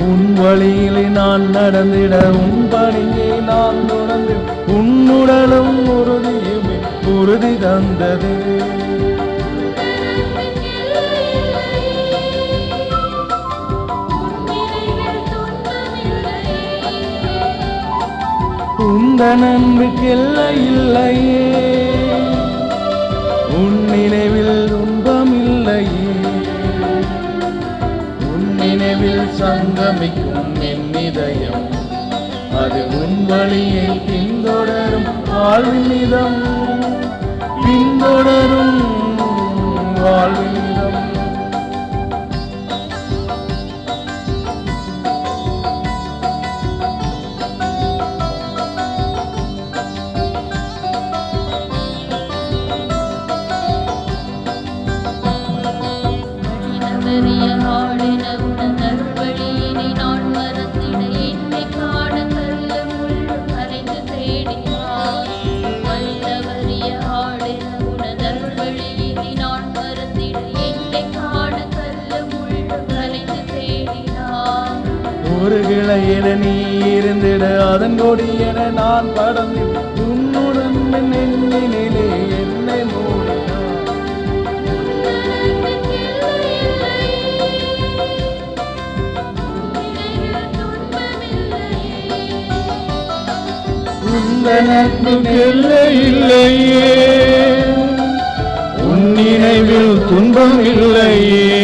உன் வழியிலே நான் நடந்திட உன் பணியை நான் தொடர்ந்து உன்னுடலும் உறுதியுமே உறுதி தந்தது உந்த நன்மைக்கெல்லை இல்லையே உன் நினைவில் துன்பம் இல்லையே உன் நினைவில் சங்கமிக்கும் என் இதயம் அது உன் வழியை பின்தொடரும் வாழ்வினிதம் பின்தொடரும் வாழ்வினிதம் கடினவெறிய ஆடின உணர்வழியினை நான் மறந்திட என்னை காண கல்ல முள்ளு கரைந்து தேடினார் கடினவெறிய ஆடின உணர்வழியினை நான் மறந்திட என்னை காண கல்ல முள்ளு கரைந்து தேடினார் ஒரு கிளை என நீ இருந்திட அதன் கொடி என நான் படந்து உன்னுடன் நெஞ்சினிலே என்னை மூடினான் உந்த நட்புக்கெல்லை இல்லையே உன் நினைவில் துன்பம் இல்லையே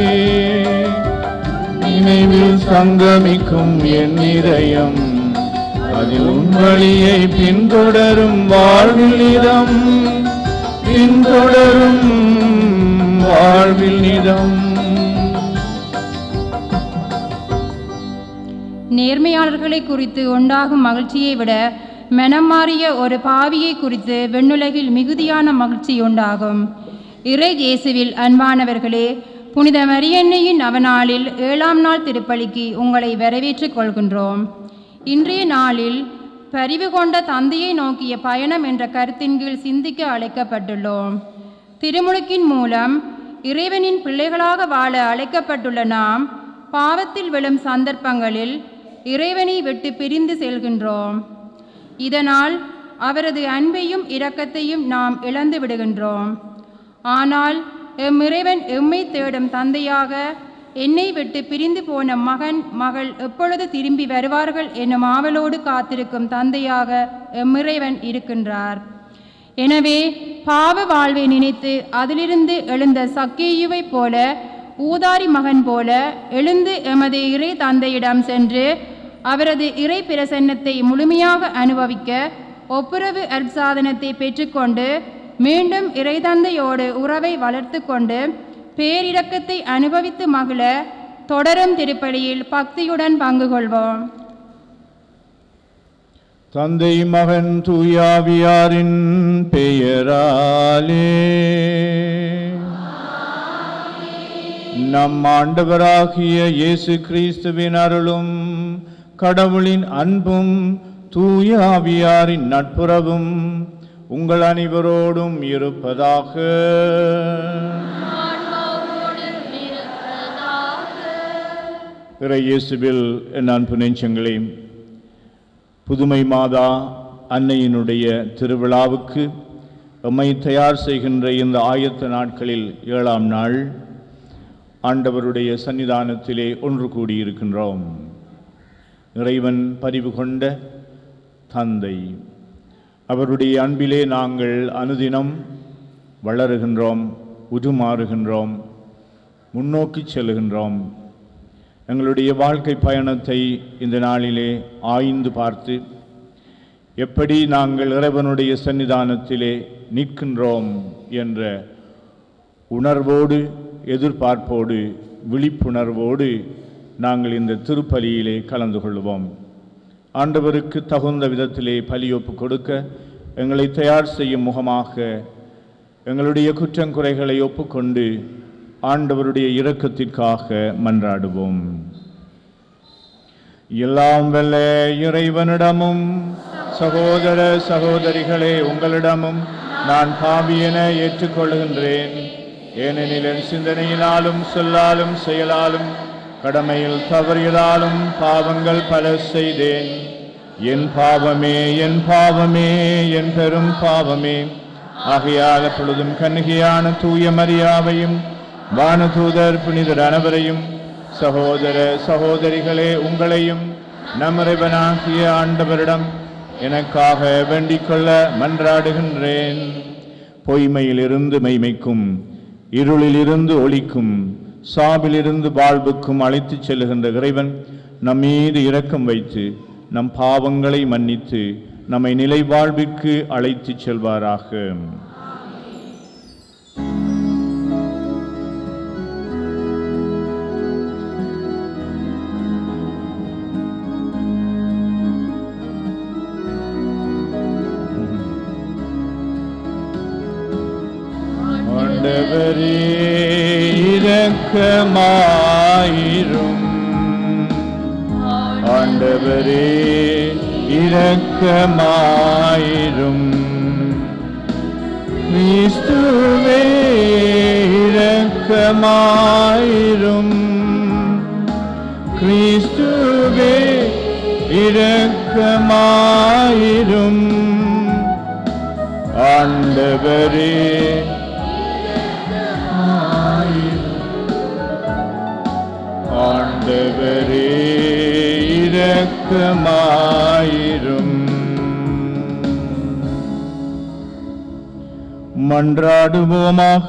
நினைவில் சங்கமிக்கும் என் இதயம் அதில் உன் வழியை பின்தொடரும் வாழ்வில் நிதம் பின்தொடரும் வாழ்வில் நிதம் நேர்மையாளர்களை குறித்து உண்டாகும் மகிழ்ச்சியை விட மனம் மாறிய ஒரு பாவியை குறித்து வெண்ணுலகில் மிகுதியான மகிழ்ச்சி உண்டாகும் இறை இயேசுவில் அன்பானவர்களே புனித மரியன்னையின் நவநாளில் ஏழாம் நாள் திருப்பலிக்கு உங்களை வரவேற்றுக் கொள்கின்றோம் இன்றைய நாளில் பரிவு கொண்ட தந்தையை நோக்கிய பயணம் என்ற கருத்தின் கீழ் சிந்திக்க அழைக்கப்பட்டுள்ளோம் திருமுழுக்கின் மூலம் இறைவனின் பிள்ளைகளாக வாழ அழைக்கப்பட்டுள்ள நாம் பாவத்தில் விழும் சந்தர்ப்பங்களில் இறைவனை விட்டு பிரிந்து செல்கின்றோம் இதனால் அவரது அன்பையும் இரக்கத்தையும் நாம் இழந்து விடுகின்றோம் ஆனால் எம் இறைவன் எம்மை தேடும் தந்தையாக என்னை விட்டு பிரிந்து போன மகன் மகள் எப்பொழுது திரும்பி வருவார்கள் என்னும் ஆவலோடு காத்திருக்கும் தந்தையாக எம் இறைவன் இருக்கின்றார் எனவே பாவ வாழ்வை நினைத்து அதிலிருந்து எழுந்த சக்கேயுவைப் போல ஊதாரி மகன் போல எழுந்து எமது இறை தந்தையிடம் சென்று அவரது இறை பிரசன்னத்தை முழுமையாக அனுபவிக்க ஒப்புரவு அற்சாதனத்தை பெற்றுக்கொண்டு மீண்டும் இறைதந்தையோடு உறவை வளர்த்து கொண்டு பேரிரக்கத்தை அனுபவித்து மகிழ தொடரும் திருப்பலியில் பக்தியுடன் பங்கு கொள்வோம் தந்தை மகன் தூயாவியாரின் பெயராலே நம் ஆண்டவராகிய இயேசு கிறிஸ்துவின் அருளும் கடவுளின் அன்பும் தூயாவியாரின் நட்புறவும் உங்கள் அனைவரோடும் இருப்பதாக இறை இயேசுவில் என் அன்பு நெஞ்சங்களே புதுமை மாதா அன்னையினுடைய திருவிழாவுக்கு எம்மை தயார் செய்கின்ற இந்த ஆயத்த நாட்களில் ஏழாம் நாள் ஆண்டவருடைய சன்னிதானத்திலே ஒன்று கூடியிருக்கின்றோம் இறைவன் பரிவு கொண்ட தந்தை அவருடைய அன்பிலே நாங்கள் அனுதினம் வளருகின்றோம் உருமாறுகின்றோம் முன்னோக்கி செல்லுகின்றோம் எங்களுடைய வாழ்க்கை பயணத்தை இந்த நாளிலே ஆய்ந்து பார்த்து எப்படி நாங்கள் இறைவனுடைய சன்னிதானத்திலே நிற்கின்றோம் என்ற உணர்வோடு எதிர்பார்ப்போடு விழிப்புணர்வோடு நாங்கள் இந்த திருப்பலியிலே கலந்து கொள்வோம் ஆண்டவருக்கு தகுந்த விதத்திலே பலியொப்பு கொடுக்க எங்களை தயார் செய்யும் முகமாக எங்களுடைய குற்றங்குறைகளை ஒப்புக்கொண்டு ஆண்டவருடைய இரக்கத்திற்காக மன்றாடுவோம் எல்லாம் வல்ல இறைவனிடமும் சகோதர சகோதரிகளே உங்களிடமும் நான் பாவி என ஏற்றுக்கொள்கின்றேன் ஏனெனில் என் சிந்தனையினாலும் சொல்லாலும் செயலாலும் கடமையில் தவறியதாலும் பாவங்கள் பல செய்தேன் என் பாவமே என் பாவமே என் பெரும் பாவமே ஆகையால் பொழுதும் கன்னிகையான தூய மரியாவையும் வானதூதர் புனிதர் அனைவரையும் சகோதர சகோதரிகளே உங்களையும் நம்மறைவனாகிய ஆண்டவரிடம் எனக்காக வேண்டிக் கொள்ள மன்றாடுகின்றேன் பொய்மையிலிருந்து மெய்மைக்கும் இருளிலிருந்து ஒளிக்கும் சாவிலிருந்து வாழ்வுக்கும் அழைத்துச் செல்லுகின்ற இறைவன் நம் மீது இரக்கம் வைத்து நம் பாவங்களை மன்னித்து நம்மை நிலை வாழ்விற்கு அழைத்துச் செல்வாராக ஆண்டவரே இரக்கமாயிரும் ஆண்டவரே இரக்கமாயிரும் கிறிஸ்துவே இரக்கமாயிரும் கிறிஸ்துவே இரக்கமாயிரும் ஆண்டவரே ஆண்டவரே இரக்கமாயிரும் மன்றாடுவோமாக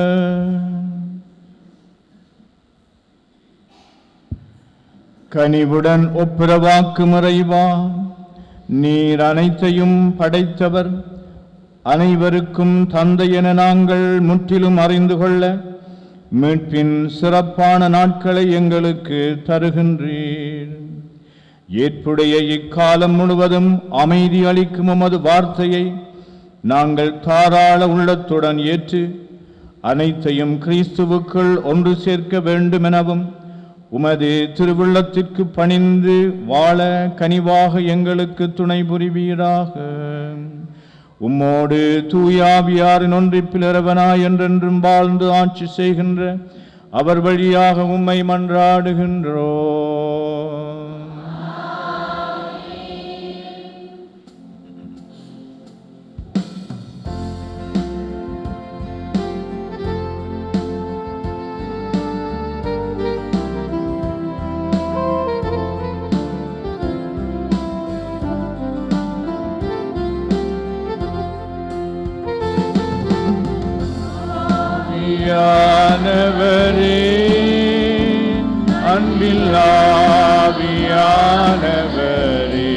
கனிவுடன் ஒப்புரவாக்கு முறைவா நீர் அனைத்தையும் படைத்தவர் அனைவருக்கும் தந்தை என நாங்கள் முற்றிலும் அறிந்து கொள்ள மீட்பின் சிறப்பான நாட்களை எங்களுக்கு தருகின்றீர் ஏற்புடைய இக்காலம் முழுவதும் அமைதி அளிக்கும் உமது வார்த்தையை நாங்கள் தாராள உள்ளத்துடன் ஏற்று அனைத்தையும் கிறிஸ்துவுக்குள் ஒன்று சேர்க்க வேண்டுமெனவும் உமது திருவுள்ளத்திற்கு பணிந்து வாழ கனிவாக எங்களுக்கு துணை புரிவீராக உம்மோடு தூயாவியாரின் ஒன்றிப்பில் இரவனாய் என்றென்றும் வாழ்ந்து ஆட்சி செய்கின்ற அவர் வழியாக உம்மை மன்றாடுகின்றோ ஆவியானவரே அன்பில் ஆவியானவரே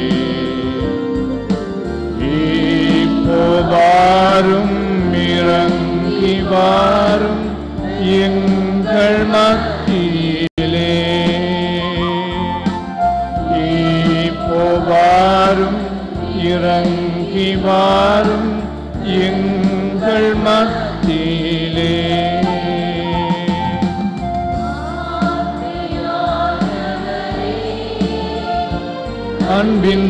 இப்போதாரும் இறங்கி வாரும் எங்கள் மத்தியிலே இப்போவாரும் இறங்கி வாரும் எங்கள் மத்தியிலே அன்பின்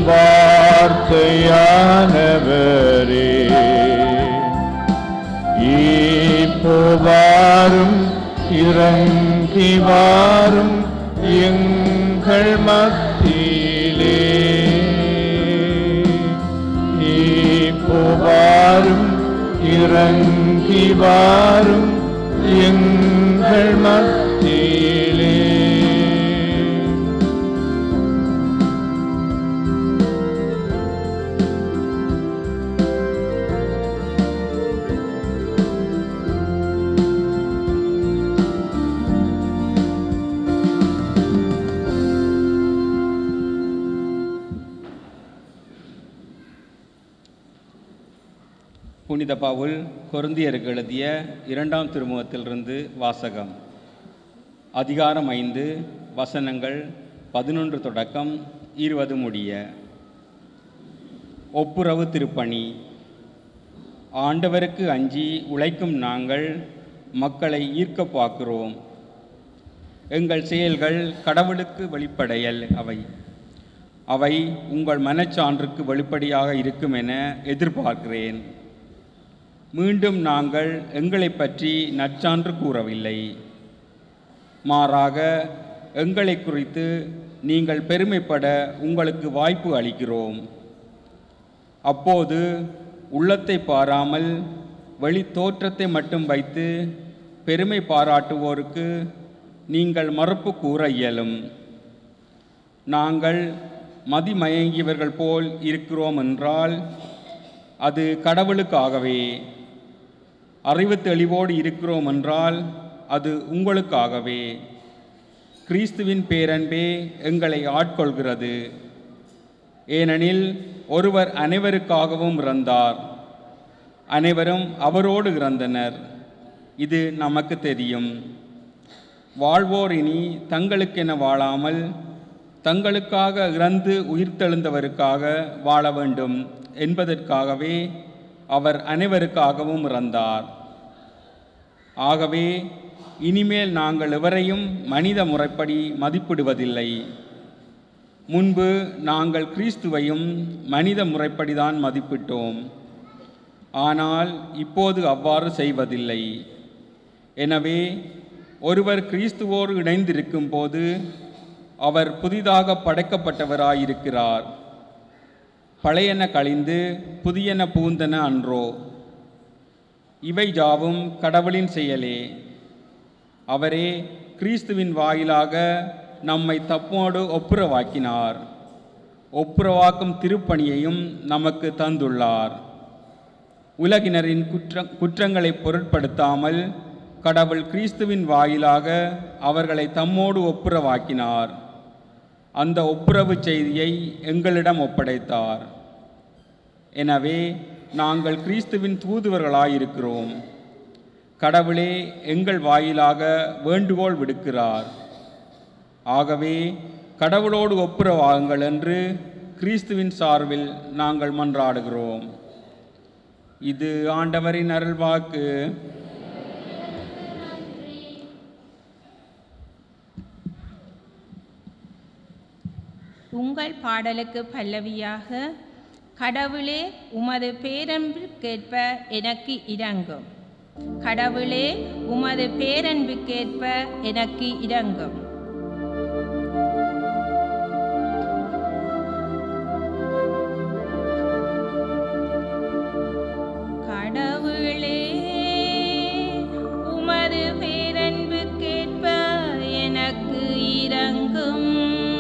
வார்த்தையானவரே இப்போவாரும் இறங்கி வாரும் எங்கள் மத்தியிலே இப்போவாரும் இறங்கி வாரும் எங்கள் மத்தியிலே புனித பவுல் கொருந்தியருக்கு எழுதிய இரண்டாம் திருமுகத்திலிருந்து வாசகம் அதிகாரம் ஐந்து வசனங்கள் பதினொன்று தொடக்கம் இருபது முடிய ஒப்புரவு திருப்பணி ஆண்டவருக்கு அஞ்சி உழைக்கும் நாங்கள் மக்களை ஈர்க்க பார்க்கிறோம் எங்கள் செயல்கள் கடவுளுக்கு வெளிப்படையல் அவை அவை உங்கள் மனச்சான்றுக்கு வெளிப்படையாக இருக்கும் என எதிர்பார்க்கிறேன் மீண்டும் நாங்கள் எங்களை பற்றி நற்சான்று கூறவில்லை மாறாக எங்களை குறித்து நீங்கள் பெருமைப்பட உங்களுக்கு வாய்ப்பு அளிக்கிறோம் அப்போது உள்ளத்தை பாராமல் வெளி தோற்றத்தை மட்டும் வைத்து பெருமை பாராட்டுவோருக்கு நீங்கள் மறுப்பு கூற இயலும் நாங்கள் மதிமயங்கியவர்கள் போல் இருக்கிறோம் என்றால் அது கடவுளுக்காகவே அறிவு தெளிவோடு இருக்கிறோம் என்றால் அது உங்களுக்காகவே கிறிஸ்துவின் பேரன்பே எங்களை ஆட்கொள்கிறது ஏனெனில் ஒருவர் அனைவருக்காகவும் இறந்தார் அனைவரும் அவரோடு இறந்தனர் இது நமக்கு தெரியும் வாழ்வோர் இனி தங்களுக்கென வாழாமல் தங்களுக்காக இறந்து உயிர்த்தெழுந்தவருக்காக வாழ வேண்டும் என்பதற்காகவே அவர் அனைவருக்காகவும் இறந்தார் ஆகவே இனிமேல் நாங்கள் எவரையும் மனித முறைப்படி மதிப்பிடுவதில்லை முன்பு நாங்கள் கிறிஸ்துவையும் மனித முறைப்படிதான் மதிப்பிட்டோம் ஆனால் இப்போது அவ்வாறு செய்வதில்லை எனவே ஒருவர் கிறிஸ்துவோடு இணைந்திருக்கும் போது அவர் புதிதாக படைக்கப்பட்டவராயிருக்கிறார் பழையன கழிந்து புதியன பூந்தன அன்றோ இவை யாவும் கடவுளின் செயலே அவரே கிறிஸ்துவின் வாயிலாக நம்மை தப்போடு ஒப்புரவாக்கினார் ஒப்புரவாக்கும் திருப்பணியையும் நமக்கு தந்துள்ளார் உலகினரின் குற்ற குற்றங்களை பொருட்படுத்தாமல் கடவுள் கிறிஸ்துவின் வாயிலாக அவர்களை தம்மோடு ஒப்புரவாக்கினார் அந்த ஒப்புரவு செய்தியை எங்களிடம் ஒப்படைத்தார் எனவே நாங்கள் கிறிஸ்துவின் தூதுவர்களாயிருக்கிறோம் கடவுளே எங்கள் வாயிலாக வேண்டுகோள் விடுக்கிறார் ஆகவே கடவுளோடு ஒப்புரவாகுங்கள் என்று கிறிஸ்துவின் சார்பில் நாங்கள் மன்றாடுகிறோம் இது ஆண்டவரின் அருள்வாக்கு உங்கள் பாடலுக்கு பல்லவியாக கடவுளே உமது பேரன்புக்கேற்ப எனக்கு இறங்கும் கடவுளே உமது பேரன்புக்கேற்ப எனக்கு இறங்கும் கடவுளே உமது பேரன்புக்கேற்ப எனக்கு இறங்கும்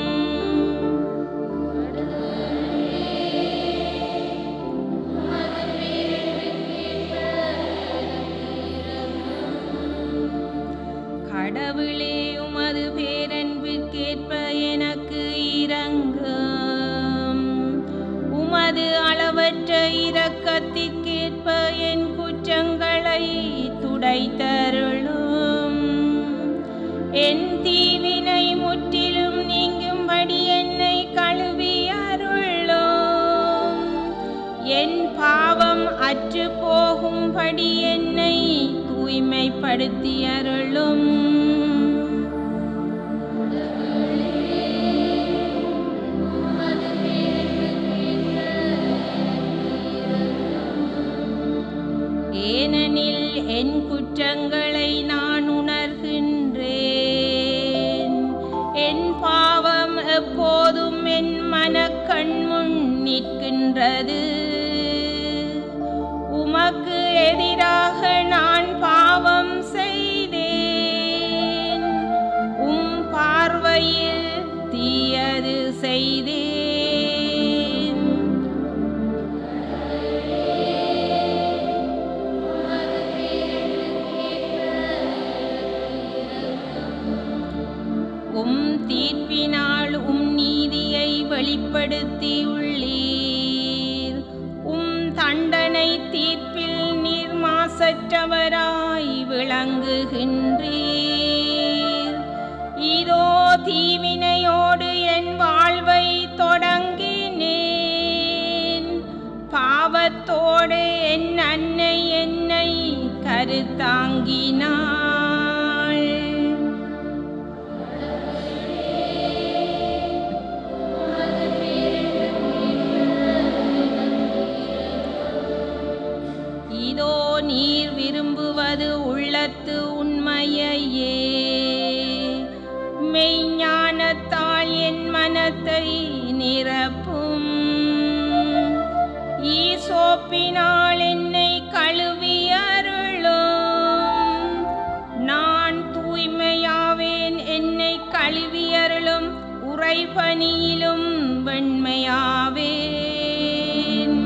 கடவுளே உமது பேரன்புக்கேற்ப எனக்கு இறங்கும் உமது அளவற்ற இரக்கத்திற்கேற்ப என் குற்றங்களை துடைத்தருளும் என் தீவினை முற்றிலும் நீங்கும்படி என்னை கழுவி அருளும் என் பாவம் அற்று போகும்படி என்னை தூய்மைப்படுத்தி அருளும் ஏனெனில் என் குற்றங்களை நான் உணர்கின்றேன் என் பாவம் எப்போதும் என் மனக்கண் முன் நிற்கின்றது உமக்கு எதிராக நான் பாவம் செய்தேன் உம் பார்வையில் தீயது செய்தேன் உம் தீர்ப்பினால் உம் நீதியை வெளிப்படுத்தியுள்ளீர் உம் தண்டனை தீர்ப்பில் நீர் மாசற்றவராய் விளங்குகின்றீர் இதோ தீவினையோடு என் வாழ்வை தொடங்கினேன் பாவத்தோடு என் அன்னை என்னை கருத்தாங்கினாள் இதோ நீர் விரும்புவது உள்ளத்து உண்மையையே மெய்ஞானத்தால் என் மனத்தை நிரப்பும் ஈசோப்பினால் என்னை கழுவி அருளும் நான் தூய்மையாவேன் என்னை கழுவி அருளும் உறைபனியிலும் வெண்மையாவேன்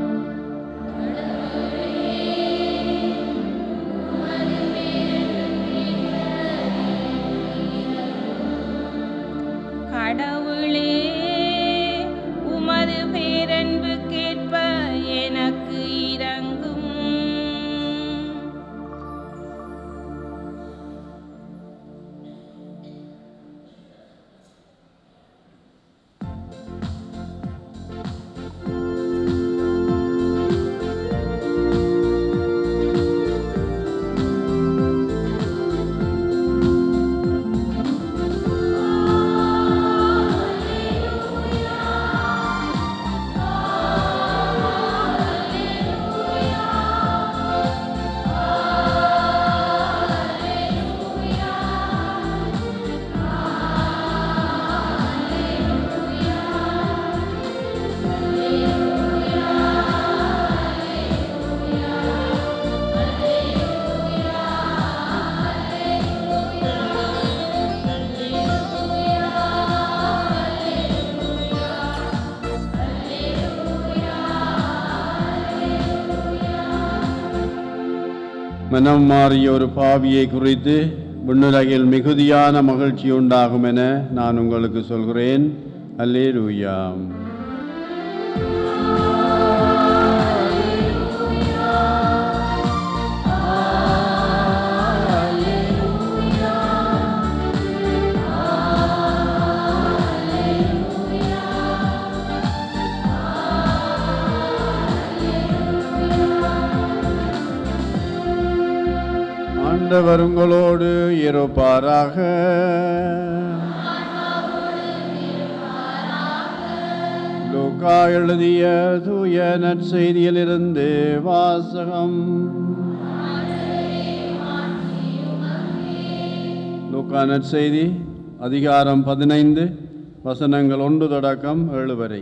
கடவுளே உமது பேரன்பு கேட்ப எனக்கு இறங்கும் மனம் மாறிய ஒரு பாவியை குறித்து விண்ணுலகில் மிகுதியான மகிழ்ச்சி உண்டாகும் என நான் உங்களுக்கு சொல்கிறேன் அல்லேலூயாம் ஆண்டவர் உங்களோடு இருப்பாராக லூக்கா எழுதிய தூய நற்செய்தியிலிருந்து வாசகம் லூக்கா நற்செய்தி அதிகாரம் பதினைந்து வசனங்கள் ஒன்று தொடக்கம் ஏழு வரை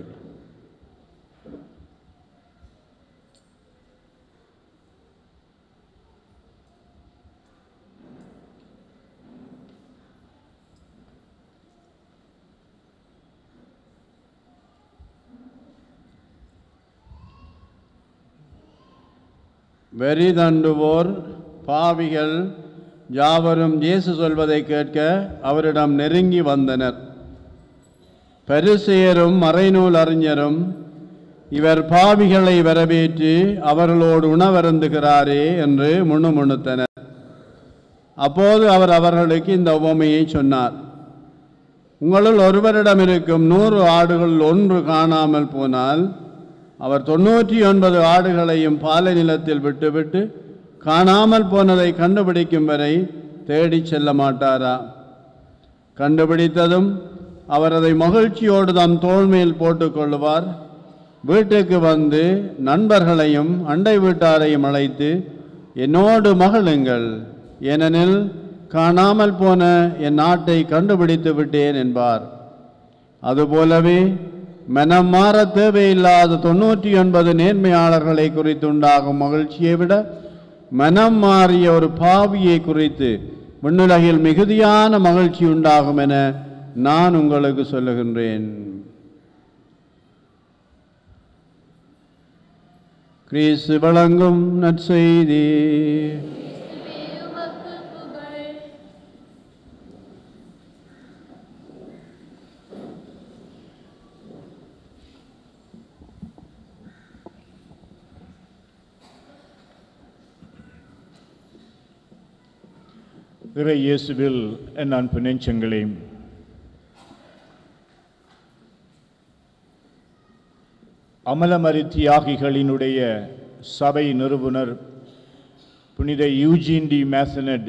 வெறி தண்டுவோர் பாவிகள் யாவரும் இயேசு சொல்வதை கேட்க அவரிடம் நெருங்கி வந்தனர் பரிசேயரும் மறைநூல் அறிஞரும் இவர் பாவிகளை வரவேற்று அவர்களோடு உணவருந்துகிறாரே என்று முணுமுணுத்தனர் அப்போது அவர் அவர்களுக்கு இந்த உவமையை சொன்னார் உங்களுள் ஒருவரிடம் இருக்கும் நூறு ஆடுகள் ஒன்று காணாமல் போனால் அவர் தொண்ணூற்றி ஒன்பது ஆடுகளையும் பாலை நிலத்தில் விட்டுவிட்டு காணாமல் போனதை கண்டுபிடிக்கும் வரை தேடிச் செல்ல மாட்டாரா கண்டுபிடித்ததும் அவர் அதை மகிழ்ச்சியோடு தம் தோள் மேல் போட்டுக்கொள்ளுவார் வீட்டுக்கு வந்து நண்பர்களையும் அண்டை வீட்டாரையும் அழைத்து என்னோடு மகிழுங்கள் ஏனெனில் காணாமல் போன என் நாட்டை கண்டுபிடித்து விட்டேன் என்பார் அதுபோலவே மனம் மாற தேவையில்லாத தொண்ணூற்றி ஒன்பது நேர்மையாளர்களை குறித்துண்டாகும் மகிழ்ச்சியை விட மனம் மாறிய ஒரு பாவியை குறித்து விண்ணுலகில் மிகுதியான மகிழ்ச்சி உண்டாகும் என நான் உங்களுக்கு சொல்லுகின்றேன் கிறிஸ்து வழங்கும் நற்செய்தி இறை இயேசுவில் என் அன்பு நெஞ்சங்களே அமலமரி தியாகிகளினுடைய சபை நிறுவனர் புனித யூஜின் டி மேசனட்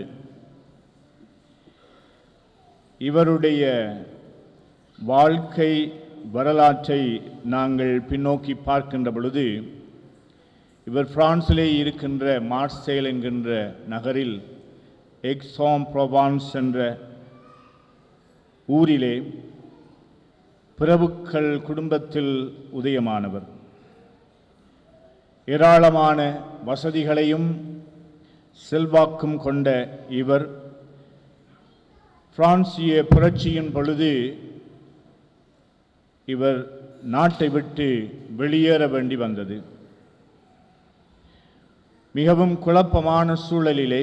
இவருடைய வாழ்க்கை வரலாற்றை நாங்கள் பின்னோக்கி பார்க்கின்ற பொழுது இவர் பிரான்சிலே இருக்கின்ற மார்சேல் என்கின்ற நகரில் எக்ஸாம் ப்ரொவான்ஸ் என்ற ஊரிலே பிரபுக்கள் குடும்பத்தில் உதயமானவர் ஏராளமான வசதிகளையும் செல்வாக்கும் கொண்ட இவர் பிரான்சிய புரட்சியின் பொழுது இவர் நாட்டை விட்டு வெளியேற வேண்டி வந்தது மிகவும் குழப்பமான சூழலிலே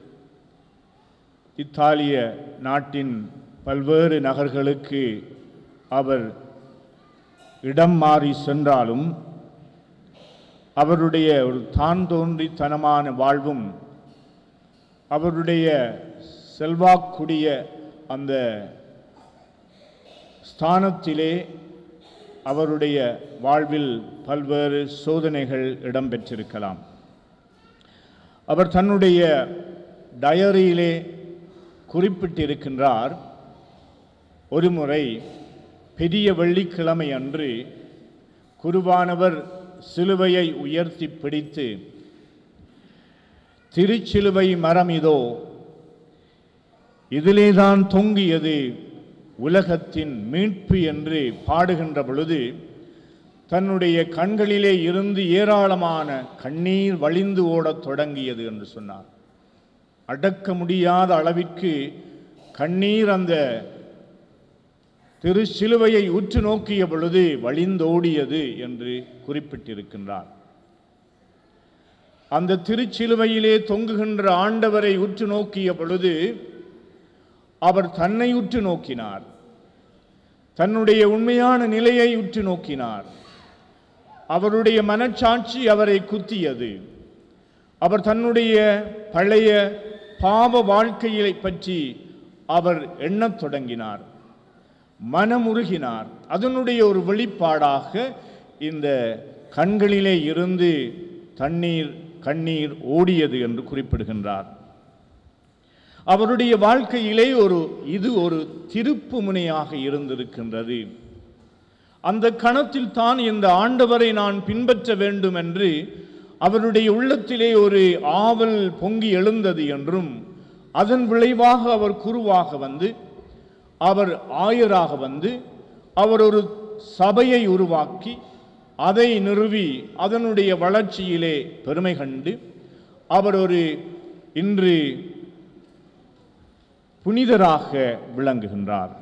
இத்தாலிய நாட்டின் பல்வேறு நகர்களுக்கு அவர் இடம் மாறி சென்றாலும் அவருடைய ஒரு தான் தோன்றித்தனமான வாழ்வும் அவருடைய செல்வாக்குடைய அந்த ஸ்தானத்திலே அவருடைய வாழ்வில் பல்வேறு சோதனைகள் இடம்பெற்றிருக்கலாம் அவர் தன்னுடைய டயரியிலே குறிப்பிட்டிருக்கின்றார் ஒருமுறை பெரிய வெள்ளிக்கிழமை அன்று குருவானவர் சிலுவையை உயர்த்தி பிடித்து திருச்சிலுவை மரம் இதோ இதிலேதான் தொங்கியது உலகத்தின் மீட்பு என்று பாடுகின்ற பொழுது தன்னுடைய கண்களிலே இருந்து ஏராளமான கண்ணீர் வழிந்து ஓடத் தொடங்கியது என்று சொன்னார் அடக்க முடியாத அளவிற்கு கண்ணீர் அந்த திருச்சிலுவையை உற்று நோக்கிய பொழுது வழிந்தோடியது என்று குறிப்பிட்டிருக்கின்றார் அந்த திருச்சிலுவையிலே தொங்குகின்ற ஆண்டவரை உற்று நோக்கிய பொழுது அவர் தன்னை உற்று நோக்கினார் தன்னுடைய உண்மையான நிலையை உற்று நோக்கினார் அவருடைய மனச்சாட்சி அவரை குத்தியது அவர் தன்னுடைய பழைய பாவ வாழ்க்கையை பற்றி அவர் எண்ணத் தொடங்கினார் மனமுருகினார் அதனுடைய ஒரு வெளிப்பாடாக இந்த கண்களிலே இருந்து தண்ணீர் கண்ணீர் ஓடியது என்று குறிப்பிடுகின்றார் அவருடைய வாழ்க்கையிலே ஒரு இது ஒரு திருப்பு முனையாக இருந்திருக்கின்றது அந்த கணத்தில் தான் இந்த ஆண்டவரை நான் பின்பற்ற வேண்டும் என்று அவருடைய உள்ளத்திலே ஒரு ஆவல் பொங்கி எழுந்தது என்றும் அதன் விளைவாக அவர் குருவாக வந்து அவர் ஆயராக வந்து அவர் ஒரு சபையை உருவாக்கி அதை நிறுவி அதனுடைய வளர்ச்சியிலே பெருமை கண்டு அவர் ஒரு இன்று புனிதராக விளங்குகின்றார்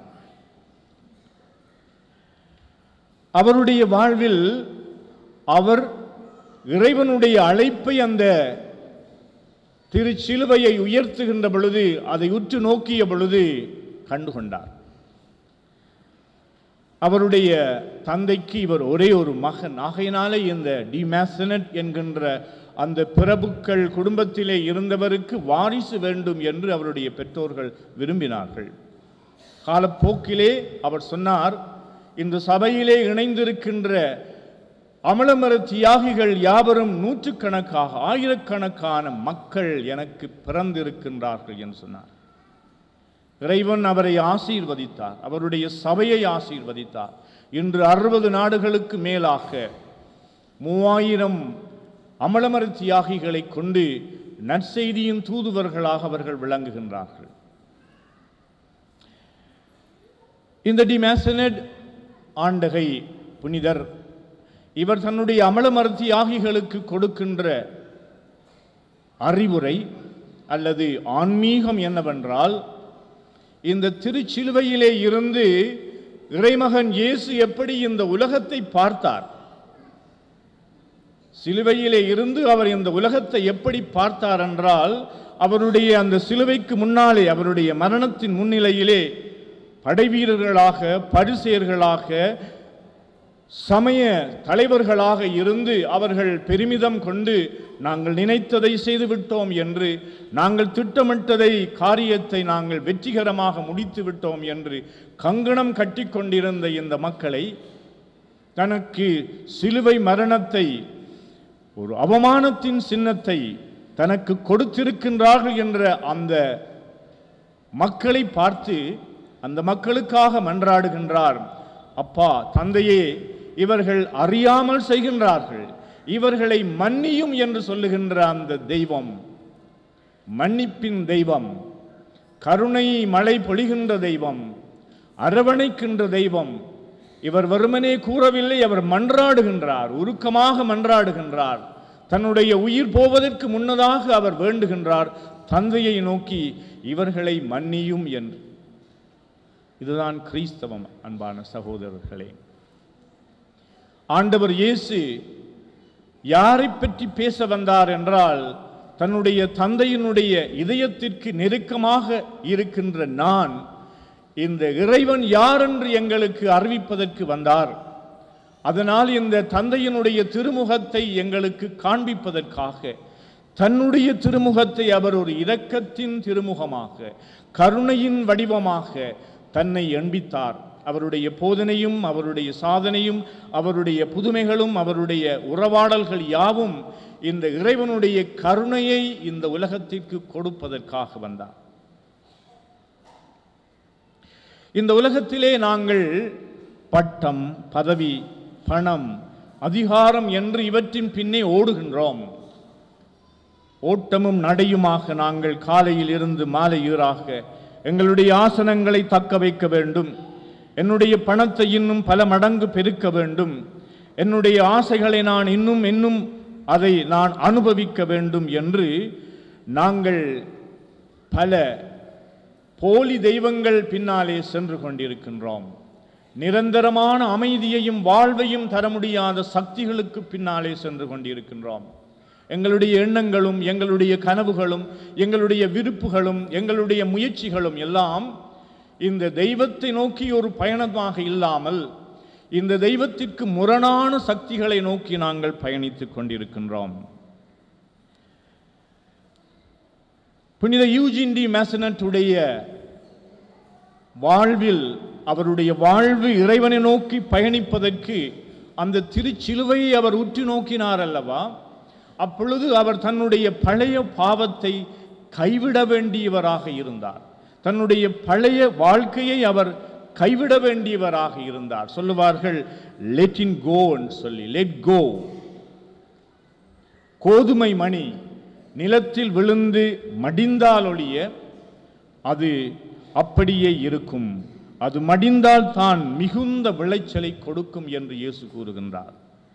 அவருடைய வாழ்வில் அவர் இறைவனுடைய அழைப்பை அந்த திருச்சிலுவையை உயர்த்துகின்ற பொழுது அதை உற்று நோக்கிய பொழுது கண்டுகொண்டார் அவருடைய தந்தைக்கு இவர் ஒரே ஒரு மகன் ஆகையினாலே இந்த டிமேசனட் என்கின்ற அந்த பிரபுக்கள் குடும்பத்திலே இருந்தவருக்கு வாரிசு வேண்டும் என்று அவருடைய பெற்றோர்கள் விரும்பினார்கள் காலப்போக்கிலே அவர் சொன்னார் இந்த சபையிலே இணைந்திருக்கின்ற அமலமர தியாகிகள் யாவரும் நூற்றுக்கணக்காக ஆயிரக்கணக்கான மக்கள் எனக்கு பிறந்திருக்கின்றார்கள் என்று சொன்னார் இறைவன் அவரை ஆசீர்வதித்தார் அவருடைய சபையை ஆசீர்வதித்தார் இன்று அறுபது நாடுகளுக்கு மேலாக மூவாயிரம் அமலமர தியாகிகளை கொண்டு நற்செய்தியின் தூதுவர்களாக அவர்கள் விளங்குகின்றார்கள் இந்த டிமேசனட் ஆண்டகை புனிதர் இவர் தன்னுடைய அமலமர தியாகிகளுக்கு கொடுக்கின்ற அறிவுரை அல்லது ஆன்மீகம் என்னவென்றால் இந்த திருச்சிலுவையிலே இருந்து இறைமகன் இயேசு எப்படி இந்த உலகத்தை பார்த்தார் சிலுவையிலே இருந்து அவர் இந்த உலகத்தை எப்படி பார்த்தார் என்றால் அவருடைய அந்த சிலுவைக்கு முன்னாலே அவருடைய மரணத்தின் முன்னிலையிலே படைவீரர்களாக பரிசேர்களாக சமய தலைவர்களாக இருந்து அவர்கள் பெருமிதம் கொண்டு நாங்கள் நினைத்ததை செய்து விட்டோம் என்று நாங்கள் திட்டமிட்டதை காரியத்தை நாங்கள் வெற்றிகரமாக முடித்து விட்டோம் என்று கங்கணம் கட்டிக்கொண்டிருந்த இந்த மக்களை தனக்கு சிலுவை மரணத்தை ஒரு அவமானத்தின் சின்னத்தை தனக்கு கொடுத்திருக்கின்றார்கள் என்ற அந்த மக்களை பார்த்து அந்த மக்களுக்காக மன்றாடுகின்றார் அப்பா தந்தையே இவர்கள் அறியாமல் செய்கின்றார்கள் இவர்களை மன்னியும் என்று சொல்லுகின்ற அந்த தெய்வம் மன்னிப்பின் தெய்வம் கருணை மழை பொழிகின்ற தெய்வம் அரவணைக்கின்ற தெய்வம் இவர் வெறுமனே கூறவில்லை அவர் மன்றாடுகின்றார் உருக்கமாக மன்றாடுகின்றார் தன்னுடைய உயிர் போவதற்கு முன்னதாக அவர் வேண்டுகின்றார் தந்தையை நோக்கி இவர்களை மன்னியும் என்று இதுதான் கிறிஸ்தவம் அன்பான சகோதரர்களே ஆண்டவர் இயேசு யாரை பற்றி பேச வந்தார் என்றால் தன்னுடைய தந்தையினுடைய இதயத்திற்கு நெருக்கமாக இருக்கின்ற நான் இந்த இறைவன் யார் என்று எங்களுக்கு அறிவிப்பதற்கு வந்தார் அதனால் இந்த தந்தையினுடைய திருமுகத்தை எங்களுக்கு காண்பிப்பதற்காக தன்னுடைய திருமுகத்தை அவர் ஒரு இரக்கத்தின் திருமுகமாக கருணையின் வடிவமாக தன்னை எண்பித்தார் அவருடைய போதனையும் அவருடைய சாதனையும் அவருடைய புதுமைகளும் அவருடைய உறவாடல்கள் யாவும் இந்த இறைவனுடைய கருணையை இந்த உலகத்திற்கு கொடுப்பதற்காக வந்தார் இந்த உலகத்திலே நாங்கள் பட்டம் பதவி பணம் அதிகாரம் என்று இவற்றின் பின்னே ஓடுகின்றோம் ஓட்டமும் நடையுமாக நாங்கள் காலையில் இருந்து மாலை ஈராக எங்களுடைய ஆசனங்களை தக்க வைக்க வேண்டும் என்னுடைய பணத்தை இன்னும் பல மடங்கு பெருக்க வேண்டும் என்னுடைய ஆசைகளை நான் இன்னும் இன்னும் அதை நான் அனுபவிக்க வேண்டும் என்று நாங்கள் பல போலி தெய்வங்கள் பின்னாலே சென்று கொண்டிருக்கின்றோம் நிரந்தரமான அமைதியையும் வாழ்வையும் தர முடியாத சக்திகளுக்கு பின்னாலே சென்று கொண்டிருக்கின்றோம் எங்களுடைய எண்ணங்களும் எங்களுடைய கனவுகளும் எங்களுடைய விருப்புகளும் எங்களுடைய முயற்சிகளும் எல்லாம் இந்த தெய்வத்தை நோக்கி ஒரு பயணமாக இல்லாமல் இந்த தெய்வத்திற்கு முரணான சக்திகளை நோக்கி நாங்கள் பயணித்துக் கொண்டிருக்கின்றோம் புனித யூஜின் டி மேசனட்டுடைய வாழ்வில் அவருடைய வாழ்வு இறைவனை நோக்கி பயணிப்பதற்கு அந்த திருச்சிலுவையை அவர் உற்று நோக்கினார் அல்லவா அப்பொழுது அவர் தன்னுடைய பழைய பாவத்தை கைவிட வேண்டியவராக இருந்தார் தன்னுடைய பழைய வாழ்க்கையை அவர் கைவிட வேண்டியவராக இருந்தார் சொல்லுவார்கள் லெட் இன் கோன்னு சொல்லி லெட் கோ கோதுமை மணி நிலத்தில் விழுந்து மடிந்தால் ஒழிய அது அப்படியே இருக்கும் அது மடிந்தால் தான் மிகுந்த விளைச்சலை கொடுக்கும் என்று இயேசு கூறுகின்றார்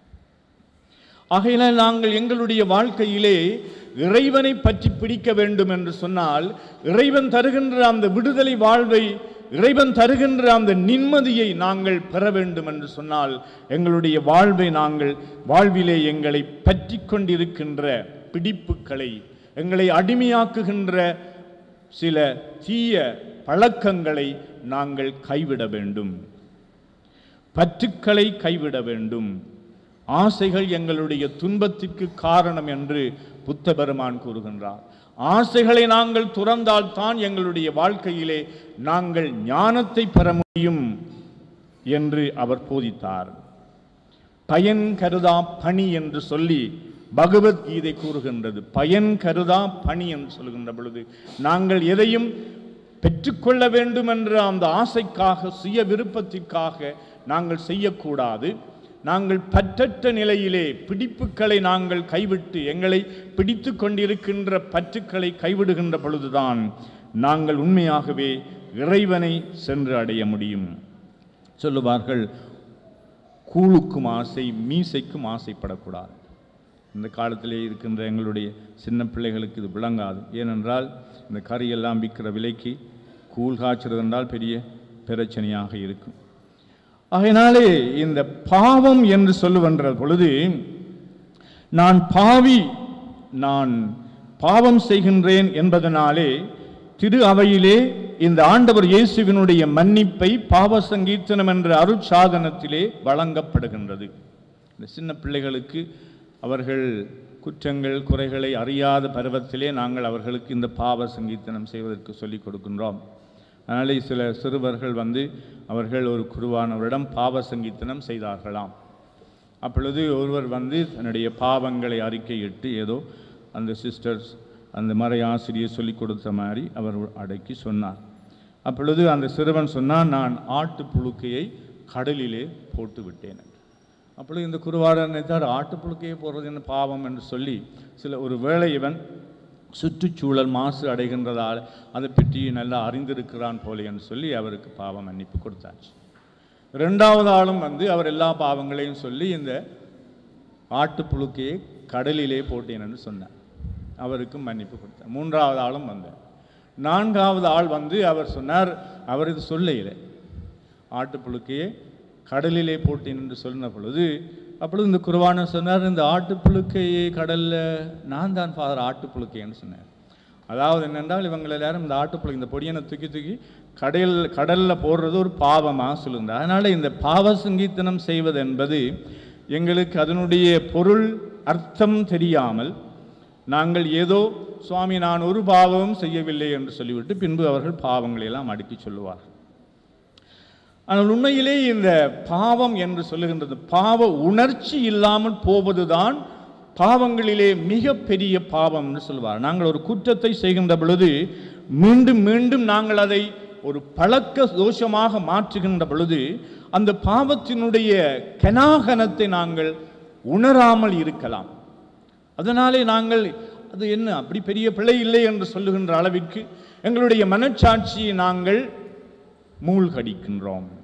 ஆகையினால் நாங்கள் எங்களுடைய வாழ்க்கையிலே இறைவனை பற்றி பிடிக்க வேண்டும் என்று சொன்னால் இறைவன் தருகின்ற அந்த விடுதலை வாழ்வை இறைவன் தருகின்ற அந்த நிம்மதியை நாங்கள் பெற வேண்டும் என்று சொன்னால் எங்களுடைய வாழ்வை நாங்கள் வாழ்விலே எங்களை பற்றி கொண்டிருக்கின்ற பிடிப்புகளை எங்களை அடிமையாக்குகின்ற சில தீய பழக்கங்களை நாங்கள் கைவிட வேண்டும் பற்றுக்களை கைவிட வேண்டும் ஆசைகள் எங்களுடைய துன்பத்திற்கு காரணம் என்று புத்த பெருமான் கூறுகின்றார் ஆசைகளை நாங்கள் துறந்தால் தான் எங்களுடைய வாழ்க்கையிலே நாங்கள் ஞானத்தை பெற முடியும் என்று அவர் போதித்தார் பயன் கருதா பணி என்று சொல்லி பகவத்கீதை கூறுகின்றது பயன் கருதா பணி என்று சொல்கின்ற பொழுது நாங்கள் எதையும் பெற்றுக்கொள்ள வேண்டும் என்ற அந்த ஆசைக்காக சுய விருப்பத்திற்காக நாங்கள் செய்யக்கூடாது நாங்கள் பற்றற்ற நிலையிலே பிடிப்புகளை நாங்கள் கைவிட்டு எங்களை பிடித்து கொண்டிருக்கின்ற பற்றுக்களை கைவிடுகின்ற பொழுதுதான் நாங்கள் உண்மையாகவே இறைவனை சென்று அடைய முடியும் சொல்லுவார்கள் கூழுக்கும் ஆசை மீசைக்கும் ஆசைப்படக்கூடாது இந்த காலத்திலே இருக்கின்ற எங்களுடைய சின்ன பிள்ளைகளுக்கு இது விளங்காது ஏனென்றால் இந்த கறியெல்லாம் விற்கிற விலைக்கு கூழ் காய்ச்சறது என்றால் பெரிய பிரச்சனையாக இருக்கும் ஆகையினாலே இந்த பாவம் என்று சொல்லுவன்ற பொழுது நான் பாவி நான் பாவம் செய்கின்றேன் என்பதனாலே திரு அவையிலே இந்த ஆண்டவர் இயேசுவினுடைய மன்னிப்பை பாவ சங்கீர்த்தனம் என்ற அருட்சாதனத்திலே வழங்கப்படுகின்றது இந்த சின்ன பிள்ளைகளுக்கு அவர்கள் குற்றங்கள் குறைகளை அறியாத பருவத்திலே நாங்கள் அவர்களுக்கு இந்த பாவ சங்கீர்த்தனம் செய்வதற்கு சொல்லிக் கொடுக்கின்றோம் அதனாலே சில சிறுவர்கள் வந்து அவர்கள் ஒரு குருவானவரிடம் பாவ சங்கீர்த்தனம் செய்தார்களாம் அப்பொழுது ஒருவர் வந்து தன்னுடைய பாவங்களை அறிக்கையிட்டு ஏதோ அந்த சிஸ்டர்ஸ் அந்த மறை ஆசிரியர் சொல்லிக் கொடுத்த மாதிரி அவர் அடக்கி சொன்னார் அப்பொழுது அந்த சிறுவன் சொன்னான் நான் ஆட்டு புழுக்கையை கடலிலே போட்டு விட்டேன் என்று. அப்பொழுது இந்த குருவாரர் நினைத்தார் ஆட்டு புழுக்கையை போடுறது என்ன பாவம் என்று சொல்லி சில ஒரு வேளை இவன் சுற்றுச்சூழல் மாசு அடைகின்றதால் அதை பற்றி நல்லா அறிந்திருக்கிறான் போலே என்று சொல்லி அவருக்கு பாவ மன்னிப்பு கொடுத்தாச்சு ரெண்டாவது ஆளும் வந்து அவர் எல்லா பாவங்களையும் சொல்லி இந்த ஆட்டுப்புழுக்கையை கடலிலே போட்டேன் என்று சொன்னார் அவருக்கும் மன்னிப்பு கொடுத்தார் மூன்றாவது ஆளும் வந்தார் நான்காவது ஆள் வந்து அவர் சொன்னார் அவர் இது சொல்லையிலே ஆட்டுப்புழுக்கையை கடலிலே போட்டேன் என்று சொன்ன பொழுது அப்பொழுது இந்த குருவான சொன்னார் இந்த ஆட்டுப்புழுக்கையை கடல்ல நான் தான் ஃபாதர் ஆட்டுப்புழுக்கைன்னு சொன்னார் அதாவது என்னென்றால் இவங்க எல்லாரும் இந்த ஆட்டுப்புழு இந்த பொடியனை தூக்கி தூக்கி கடல் கடலில் போடுறது ஒரு பாவமாக சொல்லுங்க அதனால் இந்த பாவ சங்கீத்தனம் செய்வது என்பது எங்களுக்கு அதனுடைய பொருள் அர்த்தம் தெரியாமல் நாங்கள் ஏதோ சுவாமி நான் ஒரு பாவமும் செய்யவில்லை என்று சொல்லிவிட்டு பின்பு அவர்கள் பாவங்களை எல்லாம் அடுக்கி சொல்லுவார் ஆனால் உண்மையிலே இந்த பாவம் என்று சொல்லுகின்றது பாவ உணர்ச்சி இல்லாமல் போவதுதான் பாவங்களிலே மிக பெரிய பாவம் என்று சொல்வார் நாங்கள் ஒரு குற்றத்தை செய்கின்ற பொழுது மீண்டும் மீண்டும் நாங்கள் அதை ஒரு பழக்க தோஷமாக மாற்றுகின்ற பொழுது அந்த பாவத்தினுடைய கனாகனத்தை நாங்கள் உணராமல் இருக்கலாம் அதனாலே நாங்கள் அது என்ன அப்படி பெரிய பிழை இல்லை என்று சொல்லுகின்ற அளவிற்கு எங்களுடைய மனச்சாட்சியை நாங்கள் மூழ்கடிக்கின்றோம்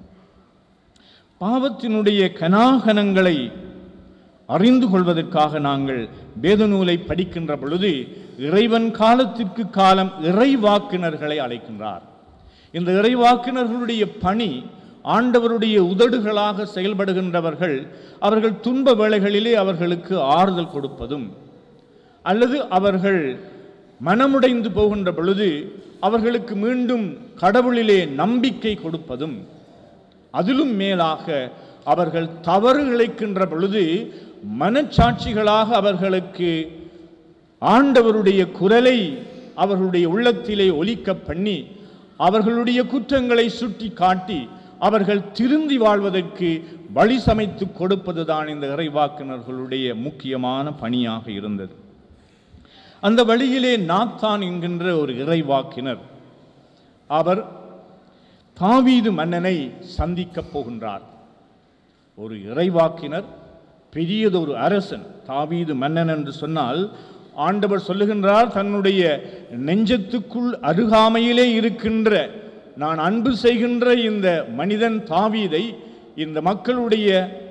பாவத்தினுடைய கனாகனங்களை அறிந்து கொள்வதற்காக நாங்கள் வேத நூலை படிக்கின்ற பொழுது இறைவன் காலத்திற்கு காலம் இறைவாக்கினர்களை அழைக்கின்றார் இந்த இறைவாக்கினர்களுடைய பணி ஆண்டவருடைய உதடுகளாக செயல்படுகின்றவர்கள் அவர்கள் துன்ப வேளைகளிலே அவர்களுக்கு ஆறுதல் கொடுப்பதும் அல்லது அவர்கள் மனமுடைந்து போகின்ற பொழுது அவர்களுக்கு மீண்டும் கடவுளிலே நம்பிக்கை கொடுப்பதும் அதிலும் மேலாக அவர்கள் தவறு இழைக்கின்ற பொழுது மனச்சாட்சிகளாக அவர்களுக்கு ஆண்டவருடைய குரலை அவர்களுடைய உள்ளத்திலே ஒலிக்க பண்ணி அவர்களுடைய குற்றங்களை சுட்டி காட்டி அவர்கள் திருந்தி வாழ்வதற்கு வழி சமைத்து கொடுப்பதுதான் இந்த இறைவாக்கினர்களுடைய முக்கியமான பணியாக இருந்தது அந்த வழியிலே நாத்தான் என்கின்ற ஒரு இறைவாக்கினர் அவர் தாவீது மன்னனை சந்திக்கப் போகின்றார் ஒரு இறைவாக்கினர் பெரியதொரு அரசன் தாவீது மன்னன் என்று சொன்னால் ஆண்டவர் சொல்லுகின்றார் தன்னுடைய நெஞ்சத்துக்குள் அருகாமையிலே இருக்கின்ற நான் அன்பு செய்கின்ற இந்த மனிதன் தாவீதை இந்த மக்களுடைய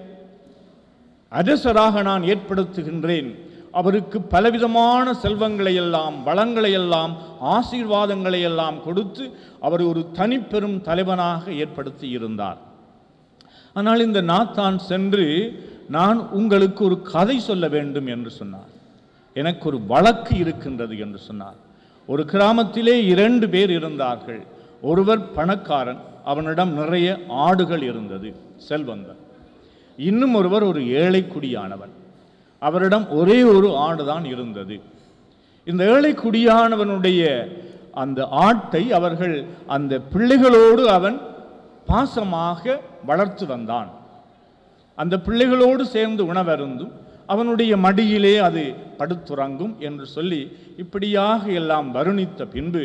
அரசராக நான் ஏற்படுத்துகின்றேன் அவருக்கு பலவிதமான செல்வங்களை எல்லாம் வளங்களை எல்லாம் ஆசீர்வாதங்களை எல்லாம் கொடுத்து அவர் ஒரு தனிப்பெரும் தலைவனாக ஏற்படுத்தி இருந்தார் ஆனால் இந்த நாத்தான் சென்று நான் உங்களுக்கு ஒரு கதை சொல்ல வேண்டும் என்று சொன்னார் எனக்கு ஒரு வழக்கு இருக்கின்றது என்று சொன்னார் ஒரு கிராமத்திலே இரண்டு பேர் இருந்தார்கள் ஒருவர் பணக்காரன் அவனிடம் நிறைய ஆடுகள் இருந்தது செல்வந்தன் இன்னும் ஒருவர் ஒரு ஏழை குடியானவன் அவரிடம் ஒரே ஒரு ஆடுதான் இருந்தது இந்த ஏழை குடியானவனுடைய அந்த ஆட்டை அவர்கள் அந்த பிள்ளைகளோடு அவன் பாசமாக வளர்த்து வந்தான் அந்த பிள்ளைகளோடு சேர்ந்து உணவருந்தும் அவனுடைய மடியிலே அது படுத்துறங்கும் என்று சொல்லி இப்படியாக எல்லாம் வருணித்த பின்பு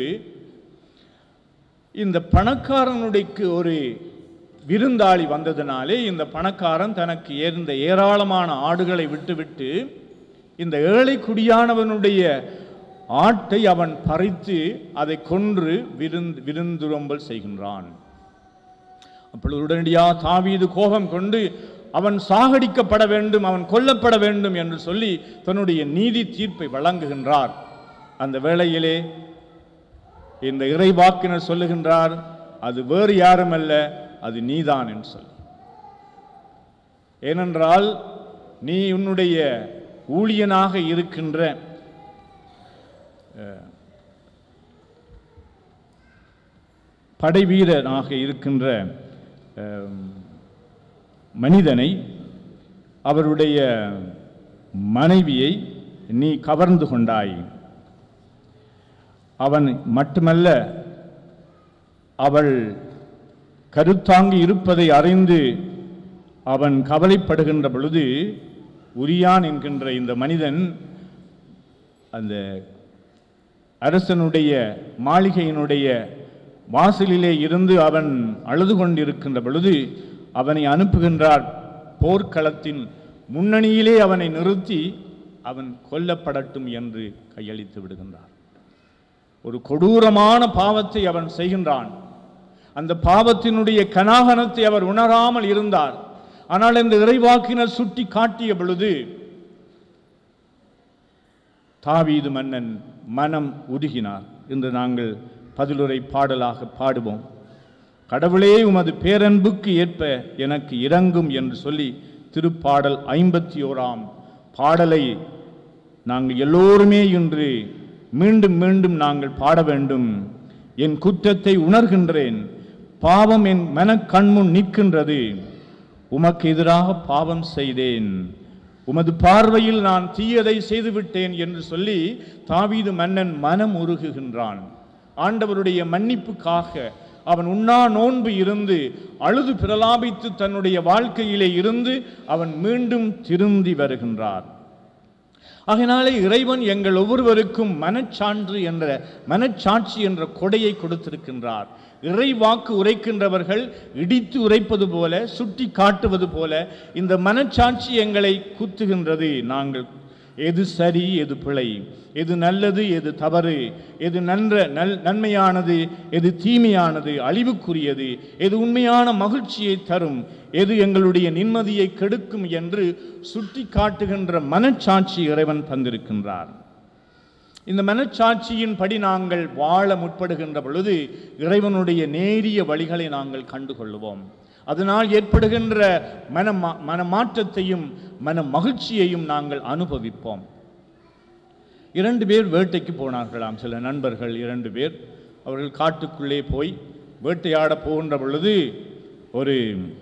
இந்த பணக்காரனுடைக்கு ஒரு விருந்தாளி வந்ததினாலே இந்த பணக்காரன் தனக்கு ஏர்ந்த ஏராளமான ஆடுகளை விட்டுவிட்டு இந்த ஏழை குடியானவனுடைய ஆட்டை அவன் பறித்து அதை கொன்று விருந்து விருந்துரம்பல் செய்கின்றான் அப்பொழுது உடனடியாக தாவீது கோபம் கொண்டு அவன் சாகடிக்கப்பட வேண்டும் அவன் கொல்லப்பட வேண்டும் என்று சொல்லி தன்னுடைய நீதி தீர்ப்பை வழங்குகின்றார் அந்த வேளையிலே இந்த இறைவாக்கினர் சொல்லுகின்றார் அது வேறு யாருமல்ல அது நீதான் என்று சொல்லி ஏனென்றால் நீ உன்னுடைய ஊழியனாக இருக்கின்ற அஹ், படைவீரனாக இருக்கின்ற அஹ், மனிதனை அவருடைய மனைவியை நீ கவர்ந்து கொண்டாய் அவன் மட்டுமல்ல அவள் கருத்தாங்கி இருப்பதை அறிந்து அவன் கவலைப்படுகின்ற பொழுது உரியான் என்கின்ற இந்த மனிதன் அந்த அரசனுடைய மாளிகையினுடைய வாசலிலே இருந்து அவன் அழுது கொண்டிருக்கின்ற பொழுது அவனை அனுப்புகின்றார் போர்க்களத்தின் முன்னணியிலே அவனை நிறுத்தி அவன் கொல்லப்படட்டும் என்று கையளித்து விடுகின்றார் ஒரு கொடூரமான பாவத்தை அவன் செய்கின்றான் அந்த பாவத்தினுடைய கனாகனத்தை அவர் உணராமல் இருந்தார் ஆனால் இந்த இறைவாக்கினர் சுட்டி காட்டிய பொழுது தாவீது மன்னன் மனம் உருகினார் என்று நாங்கள் பதிலுரை பாடலாக பாடுவோம் கடவுளே உமது பேரன்புக்கு ஏற்ப எனக்கு இறங்கும் என்று சொல்லி திருப்பாடல் ஐம்பத்தி ஓராம் பாடலை நாங்கள் எல்லோருமே இன்று மீண்டும் மீண்டும் நாங்கள் பாட வேண்டும் என் குற்றத்தை உணர்கின்றேன் பாவம் என் மனக்கண்முன் நிற்கின்றது உமக்கு எதிராக பாவம் செய்தேன் உமது பார்வையில் நான் தீயதை செய்துவிட்டேன் என்று சொல்லி தாவீது மன்னன் மனம் உருகுகின்றான் ஆண்டவருடைய மன்னிப்புக்காக அவன் உண்ணா நோன்பு இருந்து அழுது பிரலாபித்து தன்னுடைய வாழ்க்கையிலே இருந்து அவன் மீண்டும் திருந்தி வருகின்றார் ஆகையினாலே இறைவன் எங்கள் ஒவ்வொருவருக்கும் மனச்சான்று என்ற மனச்சாட்சி என்ற கொடையை கொடுத்திருக்கின்றார் இறை வாக்கு உரைக்கின்றவர்கள் இடித்து உரைப்பது போல சுட்டி காட்டுவது போல இந்த மனச்சாட்சி எங்களை குத்துகின்றது நாங்கள் எது சரி எது பிழை எது நல்லது எது தவறு எது நன்ற நல் நன்மையானது எது தீமையானது அழிவுக்குரியது எது உண்மையான மகிழ்ச்சியை தரும் எது எங்களுடைய நிம்மதியை கெடுக்கும் என்று சுட்டி காட்டுகின்ற மனச்சாட்சி இறைவன் தந்திருக்கின்றார் இந்த மனச்சாட்சியின் படி நாங்கள் வாழ முற்படுகின்ற பொழுது இறைவனுடைய நேரிய வழிகளை நாங்கள் கண்டுகொள்வோம் அதனால் ஏற்படுகின்ற மன மனமாற்றத்தையும் மன மகிழ்ச்சியையும் நாங்கள் அனுபவிப்போம் இரண்டு பேர் வேட்டைக்கு போனார்களாம் சில நண்பர்கள் இரண்டு பேர் அவர்கள் காட்டுக்குள்ளே போய் வேட்டையாட போகின்ற பொழுது ஒரு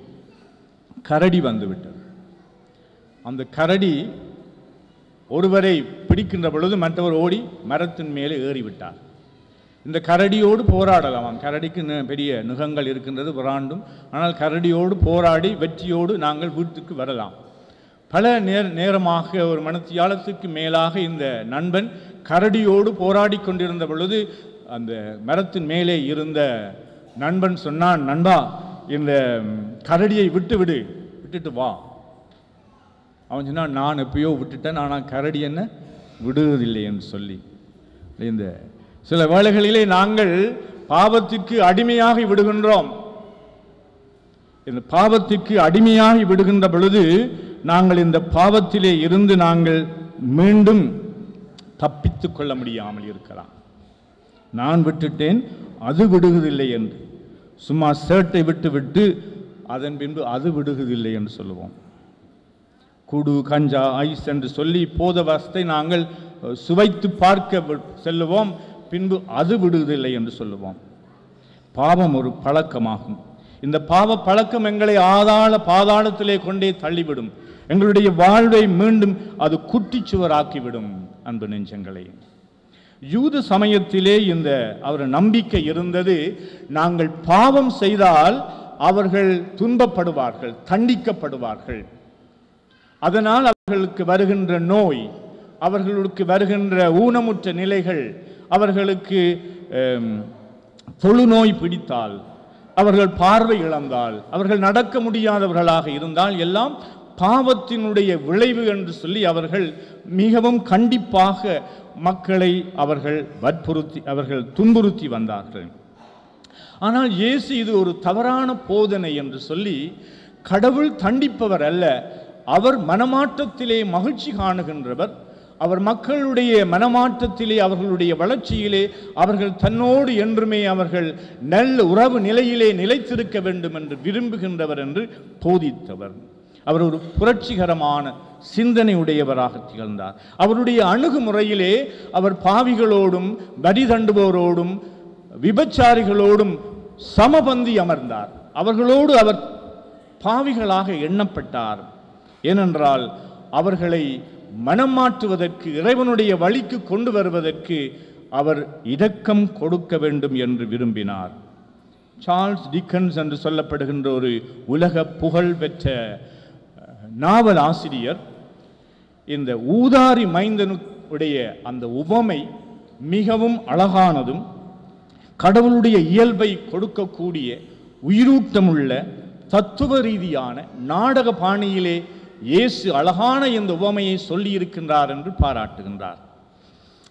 கரடி வந்து விட்டது அந்த கரடி ஒருவரை பிடிக்கின்ற பொழுது மற்றவர் ஓடி மரத்தின் மேலே ஏறிவிட்டார் இந்த கரடியோடு போராடலாம் கரடிக்கு நு- பெரிய நுகங்கள் இருக்கின்றது விராண்டும் ஆனால் கரடியோடு போராடி வெற்றியோடு நாங்கள் வீட்டுக்கு வரலாம் பல நேர நேரமாக ஒரு மனத்தியாலத்துக்கு மேலாக இந்த நண்பன் கரடியோடு போராடி கொண்டிருந்த பொழுது அந்த மரத்தின் மேலே இருந்த நண்பன் சொன்னான் நண்பா இந்த ம், கரடியை விட்டு விடு விட்டுட்டு வா அவன் சொன்னான் நான் எப்பயோ விட்டுட்டேன் ஆனால் கரடி என்ன விடுவதில்லை என்று சொல்லி இந்த சில வேளைகளிலே நாங்கள் பாவத்திற்கு அடிமையாகி விடுகின்றோம் இந்த பாவத்திற்கு அடிமையாகி விடுகின்ற பொழுது நாங்கள் இந்த பாவத்திலே இருந்து நாங்கள் மீண்டும் தப்பித்துக் கொள்ள முடியாமல் இருக்கலாம் நான் விட்டுட்டேன் அது விடுவதில்லை என்று சும்மா சேட்டை விட்டு விட்டு அதன் பின்பு அது விடுவதில்லை என்று சொல்லுவோம் குடு கஞ்சா ஐஸ் என்று சொல்லி போத வசத்தை நாங்கள் அஹ், சுவைத்து பார்க்க வி- செல்லுவோம் பின்பு அது விடுவதில்லை என்று சொல்லுவோம் பாவம் ஒரு பழக்கமாகும் இந்த பாவ பழக்கம் எங்களை ஆதாள பாதாளத்திலே கொண்டே தள்ளிவிடும் எங்களுடைய வாழ்வை மீண்டும் அது குட்டிச்சுவராக்கிவிடும் அன்பு நெஞ்சங்களே யூத சமயத்திலே இந்த அவர் நம்பிக்கை இருந்தது நாங்கள் பாவம் செய்தால் அவர்கள் துன்பப்படுவார்கள் தண்டிக்கப்படுவார்கள் அதனால் அவர்களுக்கு வருகின்ற நோய் அவர்களுக்கு வருகின்ற ஊனமுற்ற நிலைகள் அவர்களுக்கு ஆம், தொழுநோய் பிடித்தால் அவர்கள் பார்வை இழந்தால் அவர்கள் நடக்க முடியாதவர்களாக இருந்தால் எல்லாம் பாவத்தினுடைய விளைவு என்று சொல்லி அவர்கள் மிகவும் கண்டிப்பாக மக்களை அவர்கள் வற்புறுத்தி அவர்கள் துன்புறுத்தி வந்தார்கள் ஆனால் இயேசு இது ஒரு தவறான போதனை என்று சொல்லி கடவுள் தண்டிப்பவர் அல்ல அவர் மனமாற்றத்திலே மகிழ்ச்சி காணுகின்றவர் அவர் மக்களுடைய மனமாற்றத்திலே அவர்களுடைய வளர்ச்சியிலே அவர்கள் தன்னோடு என்றுமே அவர்கள் நல்ல உறவு நிலையிலே நிலைத்திருக்க வேண்டும் என்று விரும்புகின்றவர் என்று போதித்தவர் அவர் ஒரு புரட்சிகரமான சிந்தனை உடையவராக திகழ்ந்தார் அவருடைய அணுகுமுறையிலே அவர் பாவிகளோடும் வரி தண்டுவோரோடும் விபச்சாரிகளோடும் சமபந்தி அமர்ந்தார் அவர்களோடு அவர் பாவிகளாக எண்ணப்பட்டார் ஏனென்றால் அவர்களை மனம் மாற்றுவதற்கு இறைவனுடைய வழிக்கு கொண்டு வருவதற்கு அவர் இரக்கம் கொடுக்க வேண்டும் என்று விரும்பினார் சார்ல்ஸ் டிக்கன்ஸ் என்று சொல்லப்படுகின்ற ஒரு உலக புகழ் பெற்ற அஹ், நாவல் ஆசிரியர் இந்த ஊதாரி மைந்தனுடைய அந்த உவமை மிகவும் அழகானதும் கடவுளுடைய இயல்பை கொடுக்கக்கூடிய உயிரூட்டமுள்ள தத்துவ ரீதியான நாடக பாணியிலே இயேசு அழகான இந்த உவமையை சொல்லியிருக்கின்றார் என்று பாராட்டுகின்றார்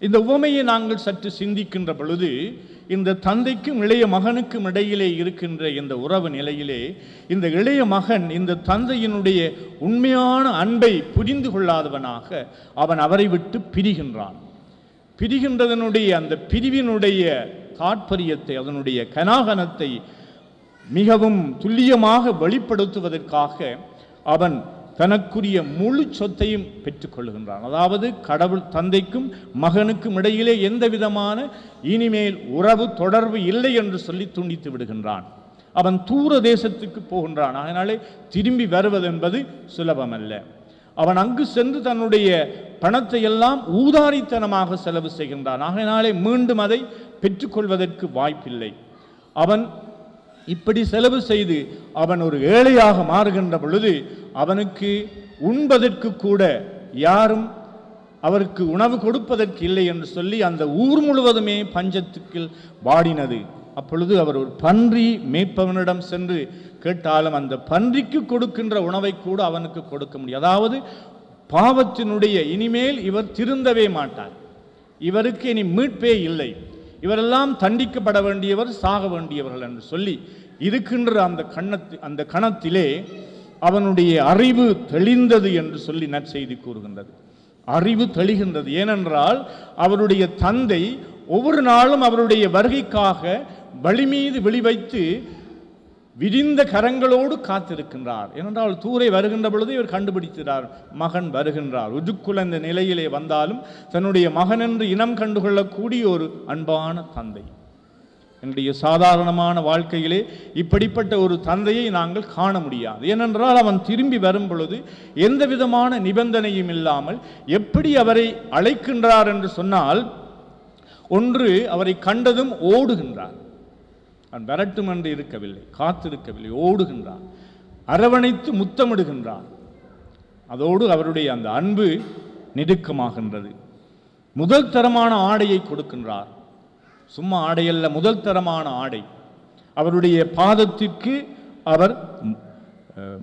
இந்த உவமையை நாங்கள் சற்று சிந்திக்கின்ற பொழுது இந்த தந்தைக்கும் இளைய மகனுக்கும் இடையிலே இருக்கின்ற இந்த உறவு நிலையிலே இந்த இளைய மகன் இந்த தந்தையினுடைய உண்மையான அன்பை புரிந்து கொள்ளாதவனாக அவன் அவரை விட்டு பிரிகின்றான் பிரிகின்றதனுடைய அந்த பிரிவினுடைய தாற்பயத்தை அதனுடைய கனாகனத்தை மிகவும் துல்லியமாக வெளிப்படுத்துவதற்காக அவன் தனக்குரிய முழு சொத்தையும் பெற்றுக்கொள்கின்றான் அதாவது கடவுள் தந்தைக்கும் மகனுக்கும் இடையிலே எந்த விதமான இனிமேல் உறவு தொடர்பு இல்லை என்று சொல்லி துண்டித்து விடுகின்றான் அவன் தூர தேசத்துக்கு போகின்றான் அதனாலே திரும்பி வருவது என்பது சுலபமல்ல அவன் அங்கு சென்று தன்னுடைய பணத்தை எல்லாம் ஊதாரித்தனமாக செலவு செய்கின்றான் ஆகையினாலே மீண்டும் அதை பெற்றுக்கொள்வதற்கு வாய்ப்பில்லை அவன் இப்படி செலவு செய்து அவன் ஒரு ஏழையாக மாறுகின்ற பொழுது அவனுக்கு உண்பதற்கு கூட யாரும் அவருக்கு உணவு கொடுப்பதற்கு இல்லை என்று சொல்லி அந்த ஊர் முழுவதுமே பஞ்சத்துக்கு வாடினது அப்பொழுது அவர் ஒரு பன்றி மேய்ப்பவனிடம் சென்று கேட்டாலும் அந்த பன்றிக்கு கொடுக்கின்ற உணவை கூட அவனுக்கு கொடுக்க முடியும் அதாவது பாவத்தினுடைய இனிமேல் இவர் திருந்தவே மாட்டார் இவருக்கு இனி மீட்பே இல்லை இவரெல்லாம் தண்டிக்கப்பட வேண்டியவர் சாக வேண்டியவர்கள் என்று சொல்லி இருக்கின்ற அந்த கண்ணத்து அந்த கணத்திலே அவனுடைய அறிவு தெளிந்தது என்று சொல்லி நற்செய்தி கூறுகின்றது அறிவு தெளிகின்றது ஏனென்றால் அவருடைய தந்தை ஒவ்வொரு நாளும் அவருடைய வருகைக்காக வழி மீது வெளிவைத்து விரிந்த கரங்களோடு காத்திருக்கின்றார் ஏனென்றால் தூரை வருகின்ற பொழுது இவர் கண்டுபிடிக்கிறார் மகன் வருகின்றார் உஜுக்குல இந்த நிலையிலே வந்தாலும் தன்னுடைய மகன் என்று இனம் கண்டுகொள்ளக்கூடிய ஒரு அன்பான தந்தை என்னுடைய சாதாரணமான வாழ்க்கையிலே இப்படிப்பட்ட ஒரு தந்தையை நாங்கள் காண முடியாது ஏனென்றால் அவன் திரும்பி வரும் பொழுது எந்த விதமான நிபந்தனையும் இல்லாமல் எப்படி அவரை அழைக்கின்றார் என்று சொன்னால் ஒன்று அவரை கண்டதும் ஓடுகின்றார் அவன் விரட்டும் என்று இருக்கவில்லை காத்திருக்கவில்லை ஓடுகின்றான் அரவணைத்து முத்தமிடுகின்றான் அதோடு அவருடைய அந்த அன்பு நெருக்கமாகின்றது முதல் தரமான ஆடையை கொடுக்கின்றார் சும்மா ஆடையல்ல முதல் தரமான ஆடை அவருடைய பாதத்திற்கு அவர் ம், அஹ்,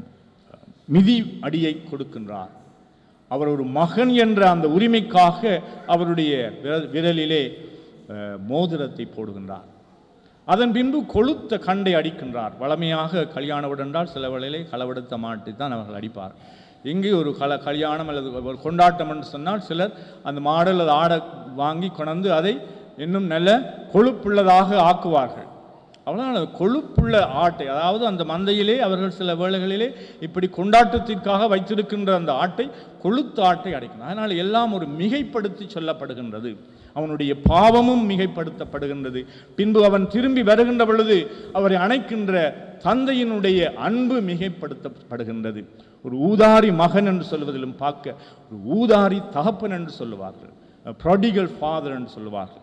மிதி அடியை கொடுக்கின்றார் அவர் ஒரு மகன் என்ற அந்த உரிமைக்காக அவருடைய விர- விரலிலே அஹ், மோதிரத்தை போடுகின்றார் அதன் பின்பு கொளுத்த கண்டை அடிக்கின்றார் வளமையாக கல்யாண வீடு என்றால் சில வேளையிலே களவெடுத்த மாட்டி தான் அவர்கள் அடிப்பார் இங்கே ஒரு கல கல்யாணம் அல்லது ஒரு கொண்டாட்டம் என்று சொன்னால் சிலர் அந்த மாடு அல்லது ஆடை வாங்கி கொண்டு அதை இன்னும் நல்ல கொழுப்புள்ளதாக ஆக்குவார்கள் அவ்வளோ கொழுப்புள்ள ஆட்டை அதாவது அந்த மந்தையிலே அவர்கள் சில வேளைகளிலே இப்படி கொண்டாட்டத்திற்காக வைத்திருக்கின்ற அந்த ஆட்டை கொழுத்த ஆட்டை அடைக்கணும் அதனால் எல்லாம் ஒரு மிகைப்படுத்தி சொல்லப்படுகின்றது அவனுடைய பாவமும் மிகைப்படுத்தப்படுகின்றது பின்பு அவன் திரும்பி வருகின்ற பொழுது அவரை அணைக்கின்ற தந்தையினுடைய அன்பு மிகைப்படுத்தப்படுகின்றது ஒரு ஊதாரி மகன் என்று சொல்வதிலும் பார்க்க ஒரு ஊதாரி தகப்பன் என்று சொல்லுவார்கள் ப்ராடிகல் ஃபாதர் என்று சொல்லுவார்கள்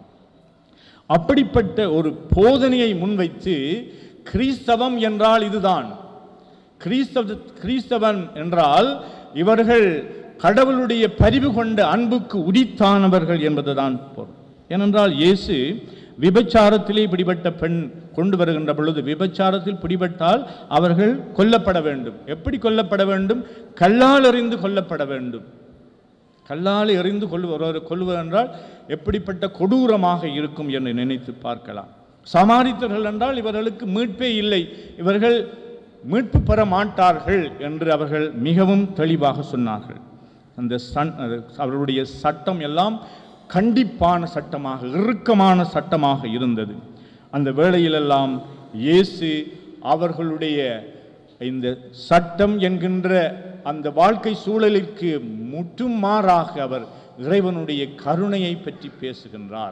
அப்படிப்பட்ட ஒரு போதனையை முன்வைத்து கிறிஸ்தவம் என்றால் இதுதான் கிறிஸ்தவ கிறிஸ்தவன் என்றால் இவர்கள் கடவுளுடைய பரிவு கொண்ட அன்புக்கு உரித்தானவர்கள் என்பதுதான் பொருள் ஏனென்றால் இயேசு விபச்சாரத்திலே பிடிபட்ட பெண் கொண்டு வருகின்ற பொழுது விபச்சாரத்தில் பிடிபட்டால் அவர்கள் கொல்லப்பட வேண்டும் எப்படி கொல்லப்பட வேண்டும் கல்லால் எறிந்து கொல்லப்பட வேண்டும் கல்லால் எறிந்து கொள்ளுவர் கொள்வது என்றால் எப்படிப்பட்ட கொடூரமாக இருக்கும் என்று நினைத்து பார்க்கலாம் சமாரித்தர்கள் என்றால் இவர்களுக்கு மீட்பே இல்லை இவர்கள் மீட்பு பெற மாட்டார்கள் என்று அவர்கள் மிகவும் தெளிவாக சொன்னார்கள் அந்த சன் அது அவர்களுடைய சட்டம் எல்லாம் கண்டிப்பான சட்டமாக இறுக்கமான சட்டமாக இருந்தது அந்த வேளையிலெல்லாம் இயேசு அவர்களுடைய இந்த சட்டம் என்கின்ற அந்த வாழ்க்கை சூழலிற்கு முற்றும் மாறாக அவர் இறைவனுடைய கருணையை பற்றி பேசுகின்றார்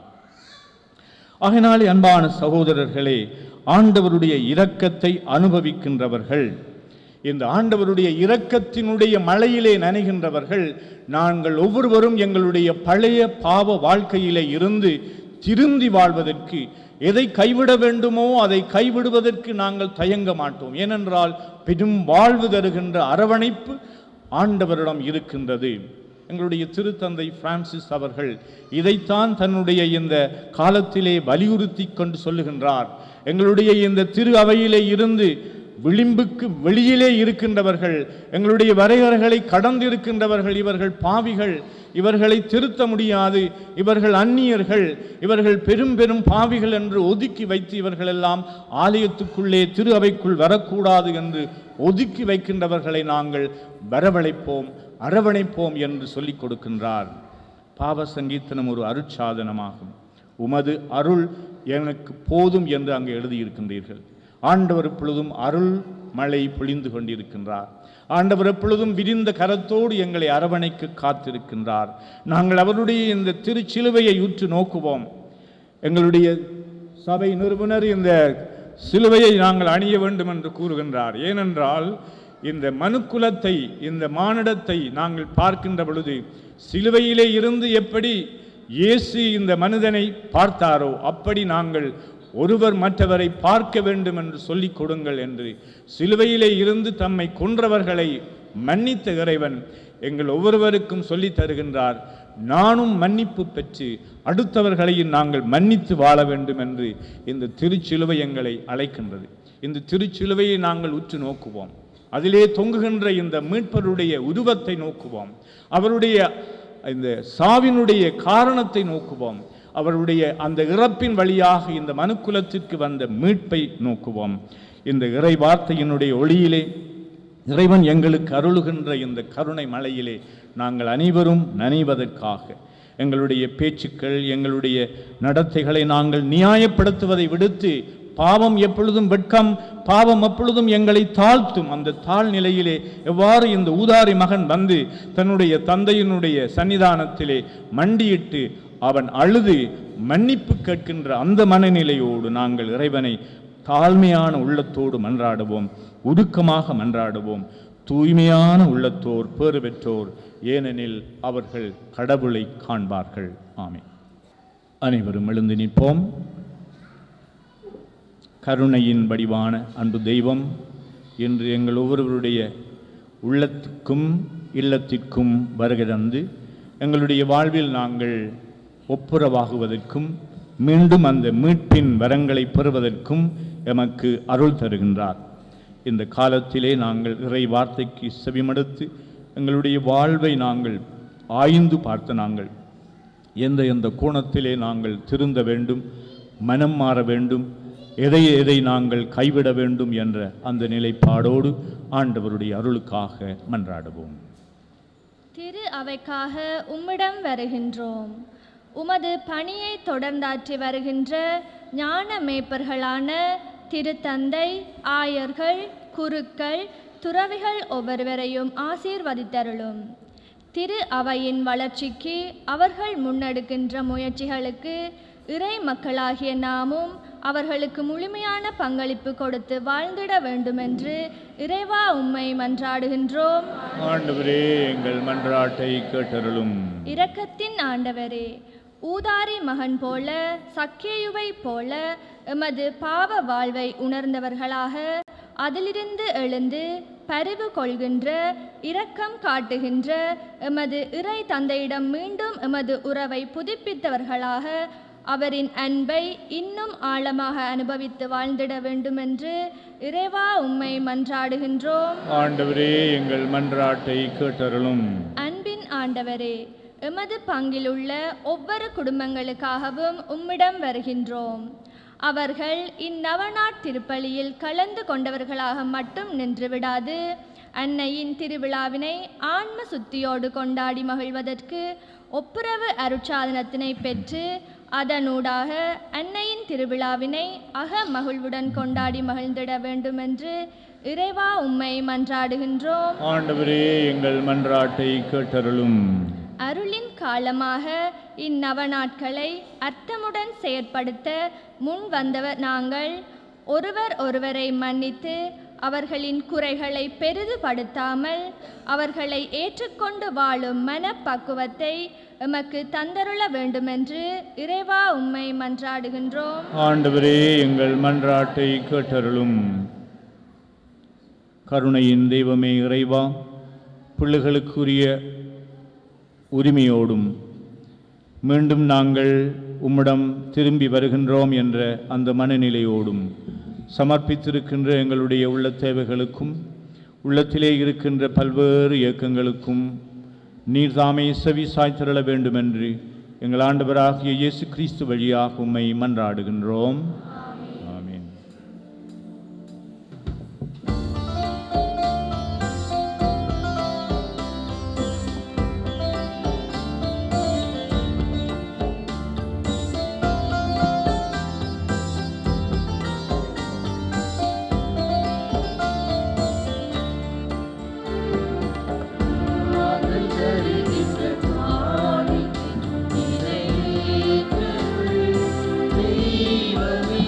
ஆகையினாலே அன்பான சகோதரர்களே ஆண்டவருடைய இரக்கத்தை அனுபவிக்கின்றவர்கள் இந்த ஆண்டவருடைய இரக்கத்தினுடைய மழையிலே நனைகின்றவர்கள் நாங்கள் ஒவ்வொருவரும் எங்களுடைய பழைய பாவ வாழ்க்கையிலே இருந்து திருந்தி வாழ்வதற்கு எதை கைவிட வேண்டுமோ அதை கைவிடுவதற்கு நாங்கள் தயங்க மாட்டோம் ஏனென்றால் பெரும் வாழ்வு தருகின்ற அரவணைப்பு ஆண்டவரிடம் இருக்கின்றது எங்களுடைய திருத்தந்தை பிரான்சிஸ் அவர்கள் இதைத்தான் தன்னுடைய இந்த காலத்திலே வலியுறுத்தி கொண்டு சொல்லுகின்றார் எங்களுடைய இந்த திரு அவையிலே இருந்து விளிம்புக்கு வெளியிலே இருக்கின்றவர்கள் எங்களுடைய வரையறைகளை கடந்திருக்கின்றவர்கள் இவர்கள் பாவிகள் இவர்களை திருத்த முடியாது இவர்கள் அந்நியர்கள் இவர்கள் பெரும் பெரும் பாவிகள் என்று ஒதுக்கி வைத்து இவர்களெல்லாம் ஆலயத்துக்குள்ளே திரு அவைக்குள் வரக்கூடாது என்று ஒதுக்கி வைக்கின்றவர்களை நாங்கள் வரவழைப்போம் அரவணைப்போம் என்று சொல்லிக் கொடுக்கின்றார் பாவ சங்கீர்த்தனம் ஒரு அருட்சாதனமாகும் உமது அருள் எனக்கு போதும் என்று அங்கு எழுதியிருக்கின்றீர்கள் ஆண்டவர் எப்பொழுதும் அருள் மழை பொழிந்து கொண்டிருக்கின்றார் ஆண்டவர் எப்பொழுதும் விரிந்த கரத்தோடு எங்களை அரவணைக்கு காத்திருக்கின்றார் நாங்கள் அவருடைய இந்த திருச்சிலுவையை உற்று நோக்குவோம் எங்களுடைய சபை நிறுவனர் இந்த சிலுவையை நாங்கள் அணிய வேண்டும் என்று கூறுகின்றார் ஏனென்றால் இந்த மனுக்குலத்தை இந்த மானிடத்தை நாங்கள் பார்க்கின்ற பொழுது சிலுவையிலே இருந்து எப்படி இயேசு இந்த மனிதனை பார்த்தாரோ அப்படி நாங்கள் ஒருவர் மற்றவரை பார்க்க வேண்டும் என்று சொல்லிக் கொடுங்கள் என்று சிலுவையிலே இருந்து தம்மை கொன்றவர்களை மன்னித்த இறைவன் எங்கள் ஒவ்வொருவருக்கும் சொல்லித் தருகின்றார் நானும் மன்னிப்பு பெற்று அடுத்தவர்களையும் நாங்கள் மன்னித்து வாழ வேண்டும் என்று இந்த திருச்சிலுவை எங்களை அழைக்கின்றது இந்த திருச்சிலுவையை நாங்கள் உற்று நோக்குவோம் அதிலே தொங்குகின்ற இந்த மீட்பருடைய உருவத்தை நோக்குவோம் அவருடைய இந்த சாவினுடைய காரணத்தை நோக்குவோம் அவருடைய அந்த இறப்பின் வழியாக இந்த மனுக்குலத்திற்கு வந்த மீட்பை நோக்குவோம் இந்த இறை வார்த்தையினுடைய ஒளியிலே இறைவன் எங்களுக்கு அருளுகின்ற இந்த கருணை மலையிலே நாங்கள் அனைவரும் நனைவதற்காக எங்களுடைய பேச்சுக்கள் எங்களுடைய நடத்தைகளை நாங்கள் நியாயப்படுத்துவதை விடுத்து பாவம் எப்பொழுதும் வெட்கம் பாவம் எப்பொழுதும் எங்களை தாழ்த்தும் அந்த தாழ் நிலையிலே எவ்வாறு இந்த ஊதாரி மகன் வந்து தன்னுடைய தந்தையினுடைய சன்னிதானத்திலே மண்டியிட்டு அவன் அழுது மன்னிப்பு கேட்கின்ற அந்த மனநிலையோடு நாங்கள் இறைவனை தாழ்மையான உள்ளத்தோடு மன்றாடுவோம் உருக்கமாக மன்றாடுவோம் தூய்மையான உள்ளத்தோர் பேறு பெற்றோர் ஏனெனில் அவர்கள் கடவுளை காண்பார்கள் ஆமென் அனைவரும் எழுந்து நிற்போம் கருணையின் வடிவான அன்பு தெய்வம் இன்று எங்கள் ஒவ்வொருவருடைய உள்ளத்துக்கும் இல்லத்திற்கும் வருகை தந்து எங்களுடைய வாழ்வில் நாங்கள் ஒப்புரவாகுவதற்கும் மீண்டும் அந்த மீட்பின் வரங்களை பெறுவதற்கும் எமக்கு அருள் தருகின்றார் இந்த காலத்திலே நாங்கள் இறை வார்த்தைக்கு செவிமடுத்து எங்களுடைய வாழ்வை நாங்கள் ஆய்ந்து பார்த்த நாங்கள் எந்த எந்த கோணத்திலே நாங்கள் திருந்த வேண்டும் மனம் மாற வேண்டும் எதை எதை நாங்கள் கைவிட வேண்டும் என்ற அந்த நிலைப்பாடோடு ஆண்டவருடைய அருளுக்காக மன்றாடுவோம் திரு அவைக்காக உம்மிடம் வருகின்றோம் உமது பணியை தொடர்ந்தாற்றி வருகின்ற ஞான மேய்ப்பர்களான திருத்தந்தை ஆயர்கள் குருக்கள் துறவிகள் ஒவ்வொருவரையும் ஆசீர்வதித்தருளும் திரு அவையின் வளர்ச்சிக்கு அவர்கள் முன்னெடுக்கின்ற முயற்சிகளுக்கு இறை மக்களாகிய நாமும் அவர்களுக்கு முழுமையான பங்களிப்பு கொடுத்து வாழ்ந்திட வேண்டுமென்று இறைவா உம்மை மன்றாடுகின்றோம் ஆண்டவரே எங்கள் மன்றாட்டை கேட்டருளும் இரக்கத்தின் ஆண்டவரே ஊதாரி மகன் போல சக்கேயுவை போல எமது பாவ வாழ்வை உணர்ந்தவர்களாக அதிலிருந்து எழுந்து பரிவு கொள்கின்ற இரக்கம் காட்டுகின்ற எமது இறை தந்தையிடம் மீண்டும் எமது உறவை புதுப்பித்தவர்களாக அவரின் அன்பை இன்னும் ஆழமாக அனுபவித்து வாழ்ந்திட வேண்டுமென்று இறைவா உம்மை மன்றாடுகின்றோம் ஆண்டவரே எங்கள் மன்றாட்டை கேட்டருளும் அன்பின் ஆண்டவரே எமது பங்கிலுள்ள ஒவ்வொரு குடும்பங்களுக்காகவும் உம்மிடம் வருகின்றோம் அவர்கள் இந்நவநாட் திருப்பலியில் கலந்து கொண்டவர்களாக மட்டும் நின்று விடாது அன்னையின் திருவிழாவினை ஆன்ம சுத்தியோடு கொண்டாடி மகிழ்வதற்கு ஒப்புரவு அருட்சாதனத்தினை பெற்று அதனூடாக அன்னையின் திருவிழாவினை அக மகிழ்வுடன் கொண்டாடி மகிழ்ந்திட வேண்டுமென்று இறைவா உம்மை மன்றாடுகின்றோம் ஆண்டவரே எங்கள் மன்றாட்டை கேட்டருளும் அருளின் காலமாக இந்நவ நாட்களை அர்த்தமுடன் செயற்படுத்த முன் வந்தவர் நாங்கள் ஒருவர் ஒருவரை மன்னித்து அவர்களின் குறைகளை பெரிதுபடுத்தாமல் அவர்களை ஏற்றுக்கொண்டு வாழும் மனப்பக்குவத்தை எமக்கு தந்தருள வேண்டுமென்று இறைவா உம்மை மன்றாடுகின்றோம் ஆண்டவரே எங்கள் மன்றாட்டை கேட்டருளும் கருணையின் தெய்வமே இறைவா பிள்ளைகளுக்குரிய உரிமையோடும் மீண்டும் நாங்கள் உம்மிடம் திரும்பி வருகின்றோம் என்ற அந்த மனநிலையோடும் சமர்ப்பித்திருக்கின்ற எங்களுடைய உள்ள தேவைகளுக்கும் உள்ளத்திலே இருக்கின்ற பல்வேறு இயக்கங்களுக்கும் நீர் தாமே செவி சாய்த்திரள வேண்டுமென்று எங்கள் ஆண்டவராகிய இயேசு கிறிஸ்து வழியாக உம்மை மன்றாடுகின்றோம் ஆமென் நாங்கள் தருகின்ற காணிக்கை நிறைவேற்றருள் தெய்வமே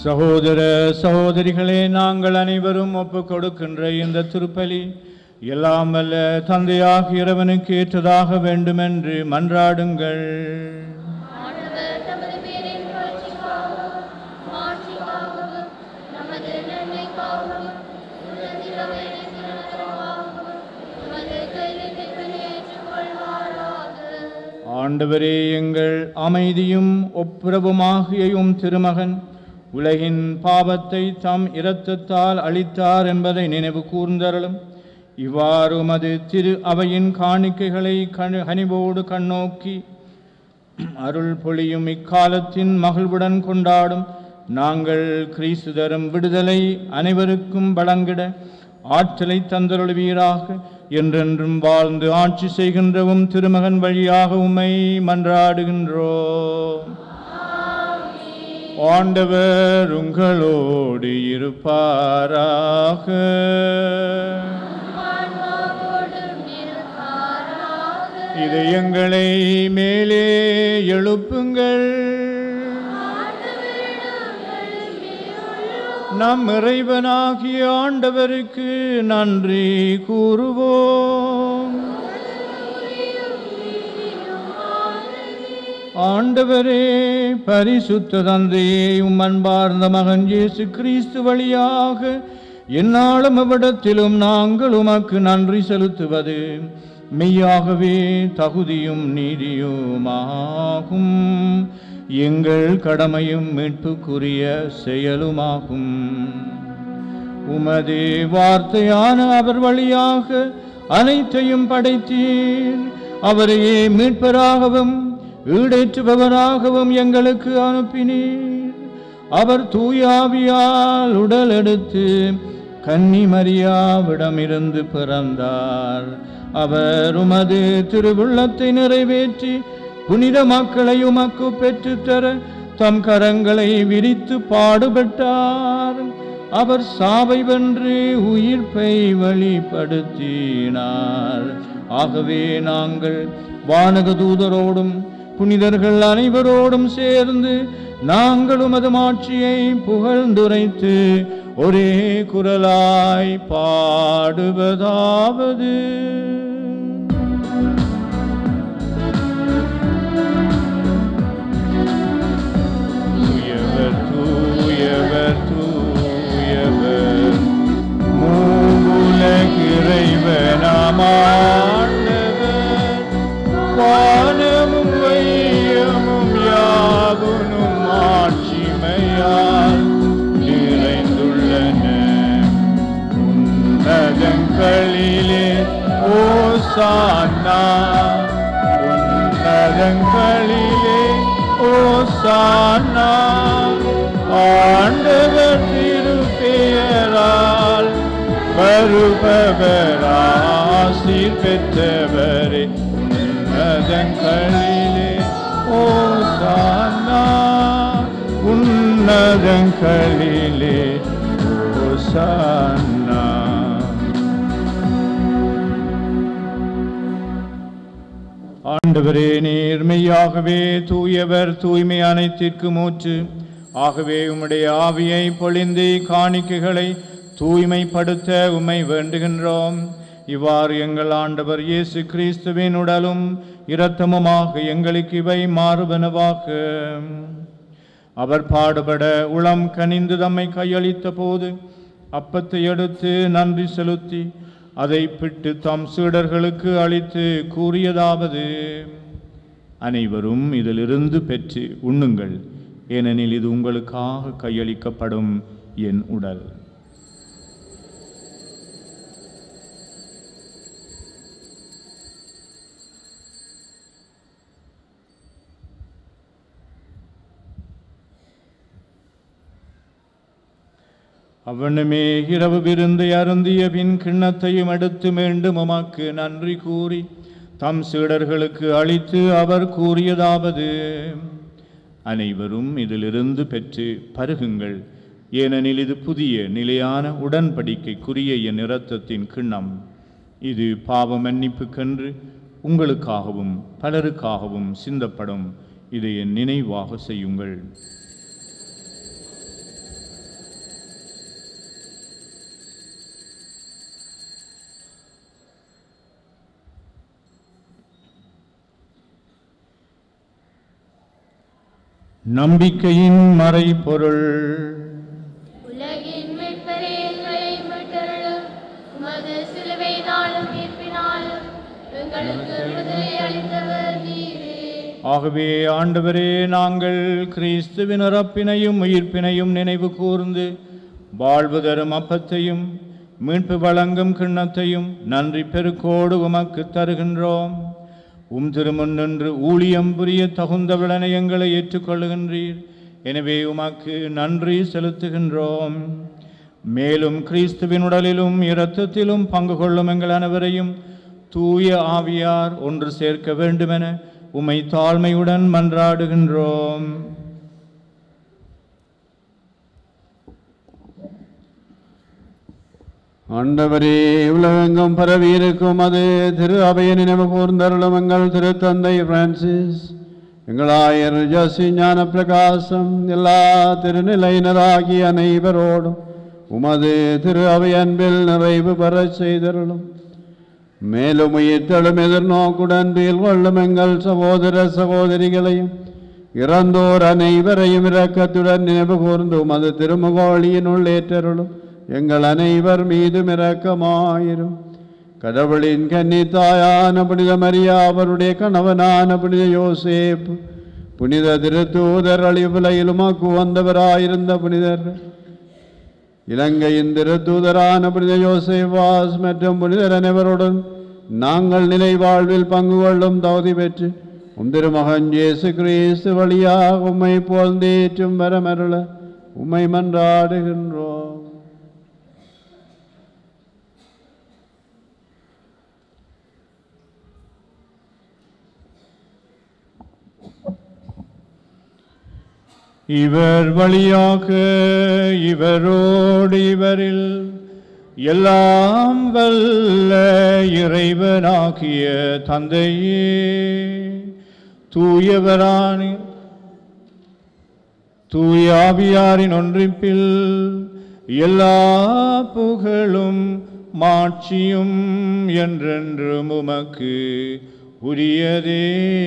சகோதர சகோதரிகளே நாங்கள் அனைவரும் ஒப்புக் கொடுக்கின்ற இந்த திருப்பலி எல்லாம் வல்ல தந்தையாக இறைவனுக்கு ஏற்றதாக வேண்டுமென்று மன்றாடுங்கள் ஆண்டவர் தமது பேரின் புகழ்ச்சிக்காகவும், மாட்சிக்காகவும், நமது நன்மைக்காகவும், உலகிலவை நிரந்தரமாகவும், உமது கையிலிருந்து ஏற்றுக்கொள்வாராக. ஆண்டவரே எங்கள் அமைதியும் ஒப்புரவுமாகியும் திருமகன் உலகின் பாவத்தை தம் இரத்தத்தால் அளித்தார் என்பதை நினைவு கூர்ந்தருளும் இவ்வாறு உமது திரு அவையின் காணிக்கைகளை கண் கனிவோடு கண்ணோக்கி அருள் பொழியும் இக்காலத்தின் மகிழ்வுடன் கொண்டாடும் நாங்கள் கிறிஸ்து தரும் விடுதலை அனைவருக்கும் வழங்கிட ஆற்றலை தந்தருளுவீராக என்றென்றும் வாழ்ந்து ஆட்சி செய்கின்றவும் திருமகன் வழியாக உம்மை மன்றாடுகின்றோம் ஆண்டவர் உங்களோடு இருப்பாராக ஆன்மாவோடும் இருப்பாராக. இதயங்களை மேலே எழுப்புங்கள் நம் இறைவனாகிய ஆண்டவருக்கு நன்றி கூறுவோம் ஆண்டவரே பரிசுத்த தந்தையே உம் அன்பார்ந்த மகன் இயேசு கிறிஸ்து வழியாக எந்நாளும் எவ்விடத்திலும் நாங்கள் உமக்கு நன்றி செலுத்துவது மெய்யாகவே தகுதியும் நீதியுமாகும் எங்கள் கடமையும் மீட்புக்குரிய செயலுமாகும் உமது வார்த்தையான அவர் வழியாக அனைத்தையும் படைத்தீர் அவரையே மீட்பராகவும் ஈடேற்றுபவராகவும் எங்களுக்கு அனுப்பினீர் அவர் தூயாவியால் உடல் எடுத்து கன்னி மரியாவிடமிருந்து பிறந்தார் அவர் உமது திருவுள்ளத்தை நிறைவேற்றி புனித மக்களை உமக்கு பெற்றுத்தர தம் கரங்களை விரித்து பாடுபட்டார் அவர் சாவை வென்று உயிர்ப்பை வெளிப்படுத்தினார் ஆகவே நாங்கள் வானக தூதரோடும் புனிதர்கள் அனைவரோடும் சேர்ந்து நாங்கள் உமது மாட்சியை புகழ்ந்துரைத்து ஒரே குரலாய் பாடுவதாவது தூயவர் தூயவர் தூயவர் மூவுலகிறைவனாமாண்டவர் வானமும் வையமும் யாவுனும் ஆட்சிமையால் நிறைந்துள்ளன உன்னதங்களிலே ஓசானா உன்னதங்களிலே ஓசானா ஆண்டவர் திருப்பெயரால் வருபவராசீர் பெற்றவரே உன்னதங்களிலே ஓசானா உன்னதங்களிலே ஓசானா ஆண்டவரே நேர்மையாகவே தூயவர் தூய்மை அனைத்திற்கு மூச்சு ஆகவே உம்முடைய ஆவியை பொழிந்து காணிக்கைகளை தூய்மைப்படுத்த உம்மை வேண்டுகின்றோம் இவ்வாறு எங்கள் ஆண்டவர் இயேசு கிறிஸ்துவின் உடலும் இரத்தமுமாக எங்களுக்கு இவை மாறுபனவாக அவர் பாடுபட உளம் கனிந்து தம்மை கையளித்த போது அப்பத்தை எடுத்து நன்றி செலுத்தி அதை பிட்டு தம் சீடர்களுக்கு அளித்து கூறியதாவது அனைவரும் இதிலிருந்து பெற்று உண்ணுங்கள் ஏனெனில் இது உங்களுக்காக கையளிக்கப்படும் என் உடல் அவனுமே இரவு விருந்தை அருந்திய பின் கிண்ணத்தையும் எடுத்து மீண்டும் உமக்கு நன்றி கூறி தம் சீடர்களுக்கு அளித்து அவர் கூறியதாவது அனைவரும் இதிலிருந்து பெற்று பருகுங்கள் ஏனெனில் இது புதிய நிலையான உடன்படிக்கைக்குரிய என் இரத்தத்தின் கிண்ணம் இது பாவ மன்னிப்புக்கென்று உங்களுக்காகவும் பலருக்காகவும் சிந்தப்படும் இதை என் நினைவாக செய்யுங்கள் நம்பிக்கையின் மறைபொருள் உலகின் மீட்பரே எங்களை மீட்டருளும் உமது சிலுவை நாளும் மீட்பினாலும் எங்களுக்கு விடுதலை அளித்தவர் நீரே ஆகவே ஆண்டவரே நாங்கள் கிறிஸ்துவின் இறப்பினையும் உயிர்ப்பினையும் நினைவு கூர்ந்து வாழ்வு தரும் அப்பத்தையும் மீட்பு வழங்கும் கிண்ணத்தையும் நன்றி பெருக்கோடு உமக்கு தருகின்றோம் உம் திருமுன் நின்று ஊழியம் புரிய தகுந்தவுடனே எங்களை ஏற்றுக்கொள்ளுகின்றீர் எனவே உமக்கு நன்றி செலுத்துகின்றோம் மேலும் கிறிஸ்துவின் உடலிலும் இரத்தத்திலும் பங்கு கொள்ளும் எங்கள் அனைவரையும் தூய ஆவியார் ஒன்று சேர்க்க வேண்டுமென உம்மை தாழ்மையுடன் மன்றாடுகின்றோம் ஆண்டவரே உலகெங்கும் பரவியிருக்கும் அது திரு அபய நினைவு கூர்ந்தருளும் எங்கள் திருத்தந்தை பிரான்சிஸ் எங்களாயர் ஜசி ஞான பிரகாசம் எல்லா திருநிலையினராகிய அனைவரோடும் உமது திரு அவை அன்பில் நிறைவு பெறச் செய்தருளும் மேலும் உயிர்த்தெழும் எதிர்நோக்குடன் துயில் கொள்ளும் எங்கள் சகோதர சகோதரிகளையும் இறந்தோர் அனைவரையும் இரக்கத்துடன் நினைவு கூர்ந்து உமது திருமுகோழியினுள் ஏற்றருளும் எங்கள் அனைவர் மீதும் இரக்கமாயிரும் கடவுளின் கன்னித்தாயான புனித மரியா அவருடைய கணவனான புனித யோசேப் புனித திருத்தூதர் அழிவுலையிலுமாக்கு வந்தவராயிருந்த புனிதர்கள் இலங்கையின் திருத்தூதரான புனித யோசேவாஸ் மற்றும் புனிதர் அனைவருடன் நாங்கள் நிலை வாழ்வில் பங்கு கொள்ளும் தகுதி பெற்று உம் திருமகன் இயேசு கிறிஸ்து வழியாக உம்மை போழ்ந்தேற்றும் வரமருள உம்மை மன்றாடுகின்றோம் இவர் வழியாக இவரோடு இவரில் எல்லாம் வல்ல இறைவனாகிய தந்தையே தூயவரானி தூய ஆவியாரின் ஒன்றிப்பில் எல்லா புகழும் மாட்சியும் என்றென்றும் உமக்கு உரியதே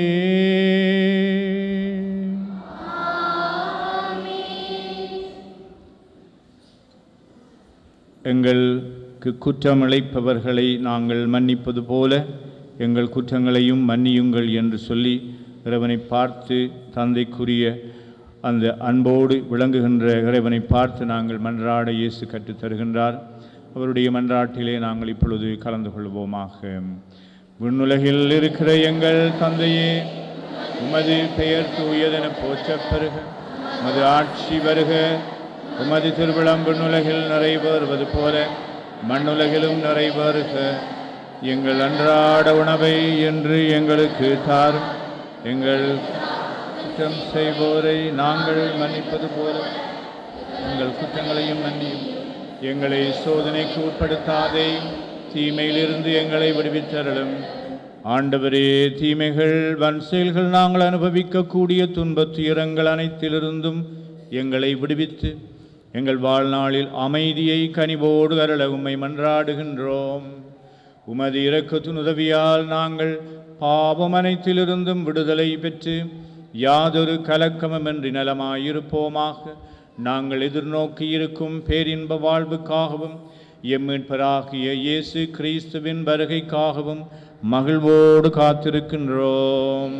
எங்களுக்கு குற்றமிழைப்பவர்களை நாங்கள் மன்னிப்பது போல எங்கள் குற்றங்களையும் மன்னியுங்கள் என்று சொல்லி இறைவனை பார்த்து தந்தைக்குரிய அந்த அன்போடு விளங்குகின்ற இறைவனை பார்த்து நாங்கள் மன்றாட இயேசு கற்றுத் தருகின்றார் அவருடைய மன்றாட்டிலே நாங்கள் இப்பொழுது கலந்து கொள்வோமாக விண்ணுலகில் இருக்கிற எங்கள் தந்தையே உமது பெயர் தூயதென போற்றப் பெறுக உமது ஆட்சி வருக உமது திருவிழம் விண்ணுலகில் நிறைவேறுவது போல மண்ணுலகிலும் நிறைவேறுக எங்கள் அன்றாட உணவை என்று எங்களுக்கு தாரும் எங்கள் குற்றம் செய்வோரை நாங்கள் மன்னிப்பது போல எங்கள் குற்றங்களையும் மன்னியும் எங்களை சோதனைக்கு உட்படுத்தாதே தீமையிலிருந்து எங்களை விடுவித்தருளும் ஆண்டவரே தீமைகள் வன் செயல்கள் நாங்கள் அனுபவிக்கக்கூடிய துன்பத் துயரங்கள் அனைத்திலிருந்தும் எங்களை விடுவித்து எங்கள் வாழ்நாளில் அமைதியை கனிவோடு அருள உம்மை மன்றாடுகின்றோம் உமது இரக்கத்தின் உதவியால் நாங்கள் பாவம் அனைத்திலிருந்தும் விடுதலை பெற்று யாதொரு கலக்கமுமின்றி நலமாயிருப்போமாக நாங்கள் எதிர்நோக்கி இருக்கும் பேரின்ப வாழ்வுக்காகவும் எம்மீட்பராகிய இயேசு கிறிஸ்துவின் வருகைக்காகவும் மகிழ்வோடு காத்திருக்கின்றோம்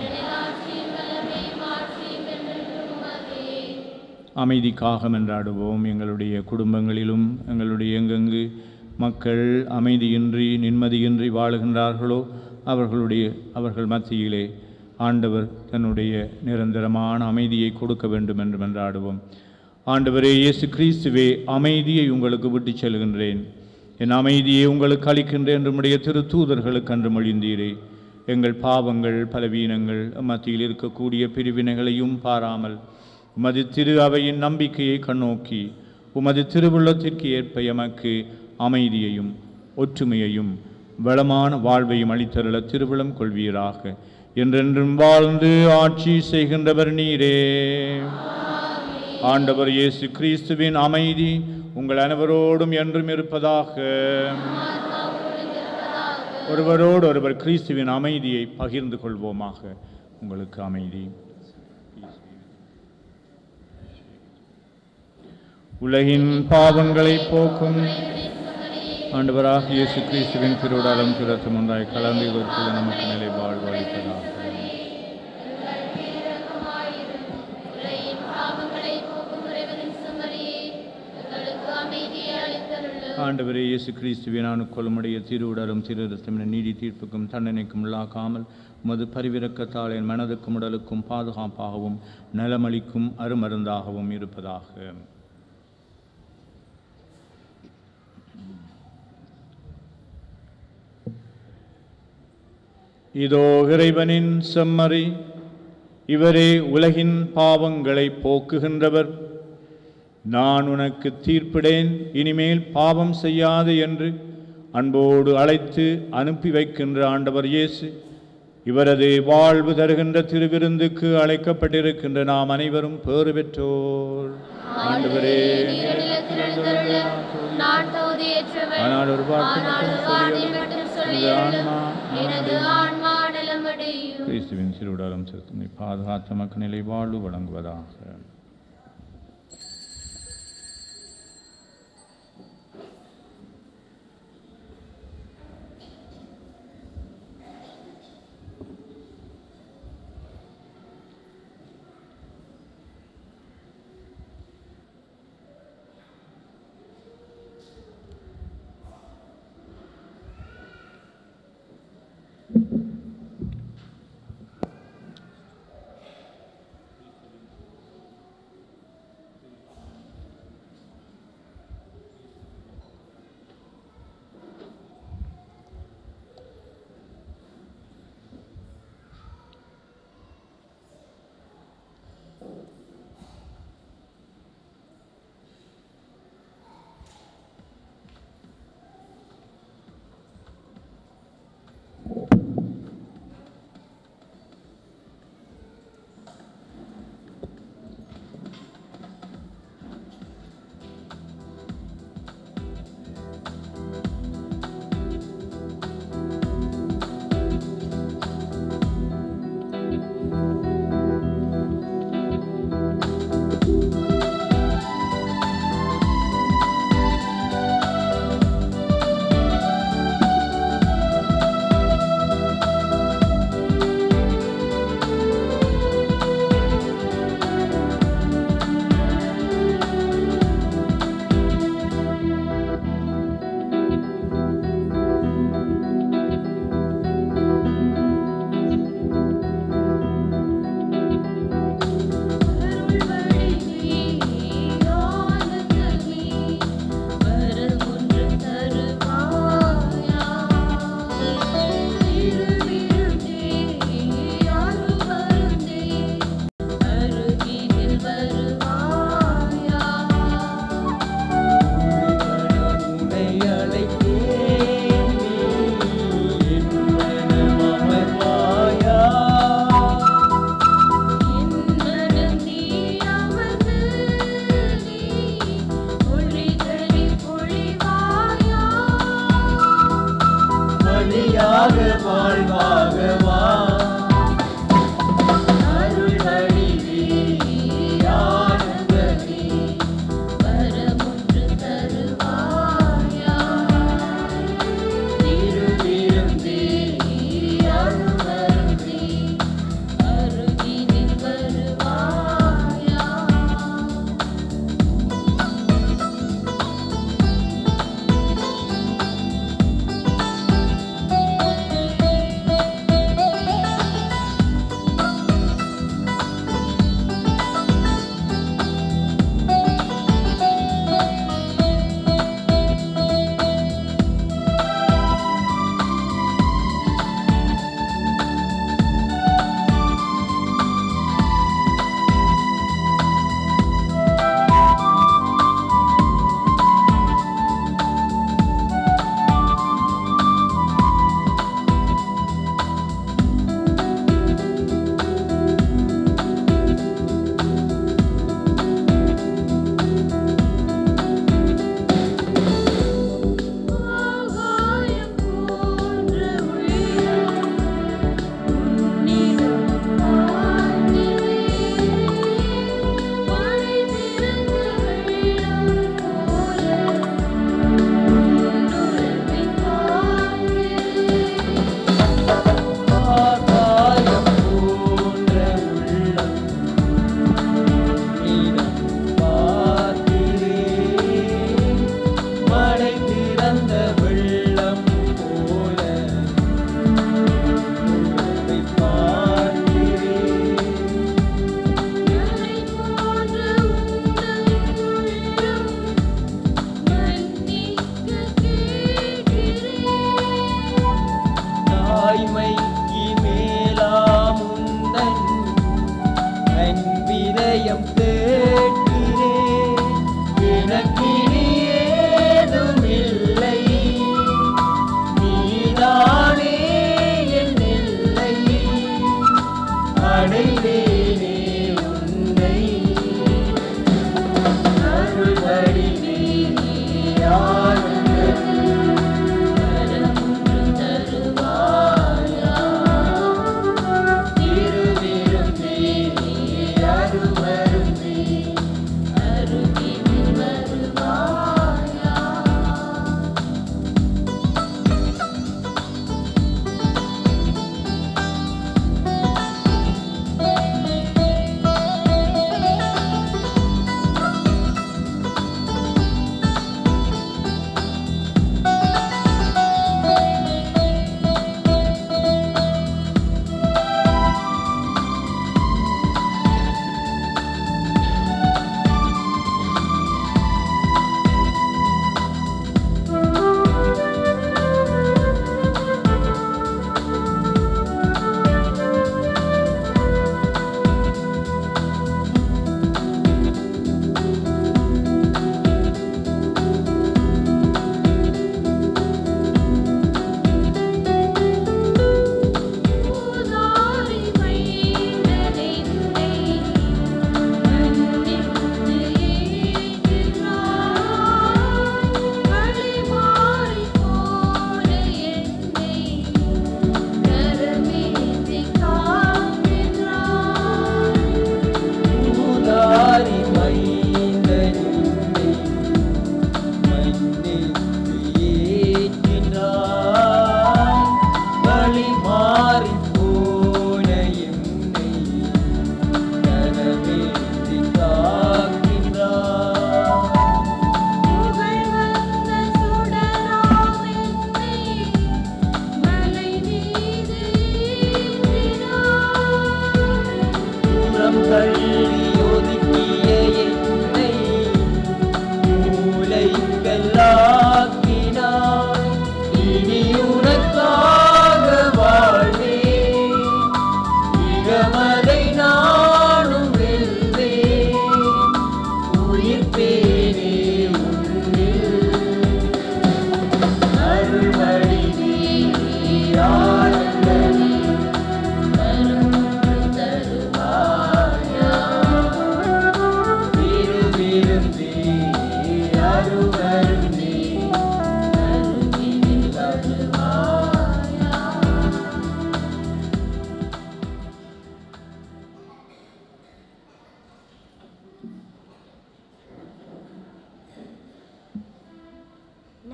அமைதிக்காக மன்றாடுவோம் எங்களுடைய குடும்பங்களிலும் எங்களுடைய எங்கெங்கு மக்கள் அமைதியின்றி நிம்மதியின்றி வாழுகின்றார்களோ அவர்களுடைய அவர்கள் மத்தியிலே ஆண்டவர் தன்னுடைய நிரந்தரமான அமைதியை கொடுக்க வேண்டும் என்று மன்றாடுவோம் ஆண்டவரே இயேசு கிறிஸ்துவே அமைதியை உங்களுக்கு விட்டுச் செல்கின்றேன் என் அமைதியை உங்களுக்கு அளிக்கின்றேன் என்று உம்முடைய திரு தூதர்களுக்கு அன்று மொழிந்தீரே எங்கள் பாவங்கள் பலவீனங்கள் மத்தியில் இருக்கக்கூடிய பிரிவினைகளையும் பாராமல் உமது திரு அவையின் நம்பிக்கையை கண்ணோக்கி உமது திருவுள்ளத்திற்கு ஏற்ப எமக்கு அமைதியையும் ஒற்றுமையையும் வளமான வாழ்வையும் அளித்தருள திருவிழம் கொள்வீராக என்றென்றும் வாழ்ந்து ஆட்சி செய்கின்றவர் நீரே ஆண்டவர் இயேசு கிறிஸ்துவின் அமைதி உங்கள் அனைவரோடும் என்றும் இருப்பதாக ஒருவரோடு ஒருவர் கிறிஸ்துவின் அமைதியை பகிர்ந்து கொள்வோமாக உங்களுக்கு அமைதி உலகின் பாவங்களை போக்கும் ஆண்டவராக இயேசு கிறிஸ்துவின் திருவுடாலும் திரத்தும் ஒன்றாய் கலந்து கொடுப்பது நமக்கு நிலை வாழ்வளிப்பதாக உலகின் பாவங்களை போக்கும் இறைவனின் சுமரியே எங்களுக்கு அமைதியை அளித்தருளும் ஆண்டவரே இயேசு கிறிஸ்துவின் அணுக்கொள்ளுமுடைய திருவுடலும் திருரத்தம் நீதி தீர்ப்புக்கும் தண்டனைக்கும் உள்ளாக்காமல் உமது பரிவிரக்கத்தால் என் மனதுக்கும் உடலுக்கும் பாதுகாப்பாகவும் நலமளிக்கும் அருமருந்தாகவும் இருப்பதாக இதோ இறைவனின் செம்மறி இவரே உலகின் பாவங்களை போக்குகின்றவர் நான் உனக்கு தீர்ப்பிடேன் இனிமேல் பாவம் செய்யாது என்று அன்போடு அழைத்து அனுப்பி வைக்கின்ற ஆண்டவர் இயேசு இவரது வாழ்வு தருகின்ற திருவிருந்துக்கு அழைக்கப்பட்டிருக்கின்ற நாம் அனைவரும் பேறு பெற்றோர் ஆண்டவரே நீரிடத்தில் எழுந்தருள நான் தகுதியற்றவன் ஆனால் ஒரு வார்த்தை ஆனால் ஒரு மட்டும் வார்த்தை சொல்லியருளும். மட்டும் எனது சொல்லியருளும் ஆன்மா எனது ஆன்மா நலமடையும் கிறிஸ்துவின் சிறுவுடாலும் சிறுத்தனை பாதுகாத்த மக்கள் நிலை வாழ்வு வழங்குவதாக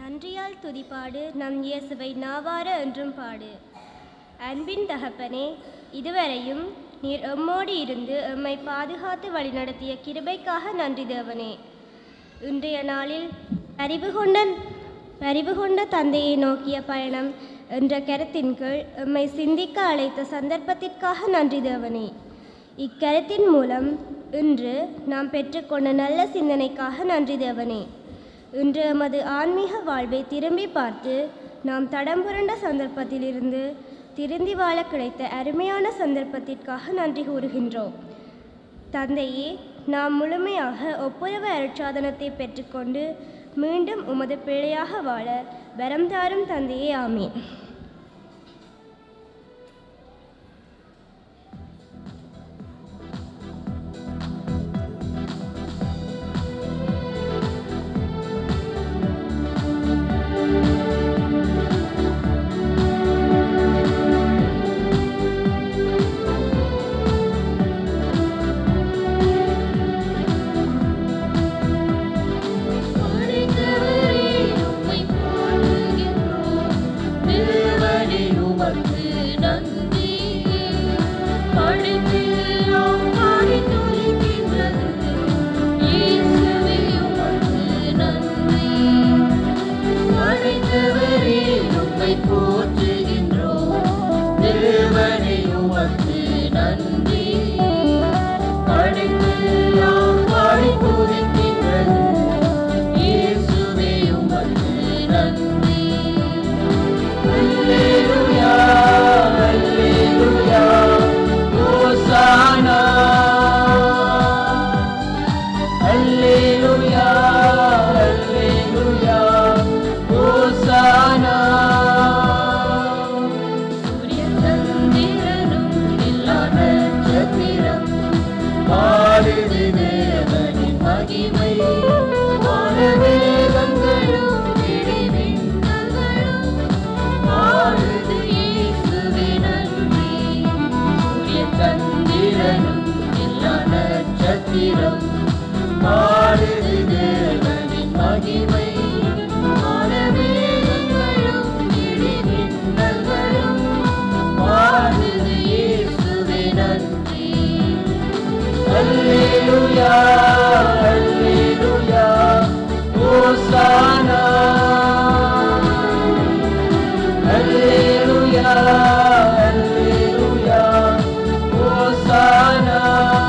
நன்றியால் துதிப்பாடு நம் இயேசுவை நாவார என்றும் பாடு அன்பின் தகப்பனே இதுவரையும் நீர் எம்மோடு இருந்து எம்மை பாதுகாத்து வழிநடத்திய கிருபைக்காக நன்றி தேவனே இன்றைய நாளில் அறிவு கொண்ட அறிவு கொண்ட தந்தையை நோக்கிய பயணம் என்ற கருத்தின் கீழ் எம்மை சிந்திக்க அழைத்த சந்தர்ப்பத்திற்காக நன்றி தேவனே இக்கருத்தின் மூலம் இன்று நாம் பெற்றுக்கொண்ட நல்ல சிந்தனைக்காக நன்றி தேவனே இன்று எமது ஆன்மீக வாழ்வை திரும்பி பார்த்து நாம் தடம் புரண்ட சந்தர்ப்பத்திலிருந்து திருந்தி வாழ கிடைத்த அருமையான சந்தர்ப்பத்திற்காக நன்றி கூறுகின்றோம் தந்தையே நாம் முழுமையாக ஒப்புரவு அருட்சாதனத்தை பெற்றுக்கொண்டு மீண்டும் உமது பிள்ளையாக வாழ வரம் தாரும் தந்தையே ஆமீன் படைத்தவரே உம்மை போற்றுகின்றோம் தேவனே உமக்கு நன்றி படைத்தெல்லாம் பாடி துதிக்கின்றது இயேசுவே உமக்கு நன்றி படைத்தவரே உம்மை போற்றுகின்றோம் தேவனே உமக்கு நன்றி படைத்தெல்லாம் பாடி துதிக்கின்றது இயேசுவே உமக்கு நன்றி அல்லேலூயா அல்லேலூயா ஹோசானா அல்லேலூயா அல்லேலூயா ஹோசானா சூரிய சந்திரனும் எல்லா நட்சத்திரம் பாடுது தேவனின் மகிமை வானவேகங்களும் இடிமின்னல்களும் பாடுது இயேசுவே நன்றி சூரிய சந்திரனும் எல்லா நட்சத்திரம் பாடுது தேவனின் மகிமை வானவேகங்களும் இடிமின்னல்களும் பாடுது இயேசுவே நன்றி அல்லேலூயா அல்லேலூயா ஹோசானா அல்லேலூயா அல்லேலூயா ஹோசானா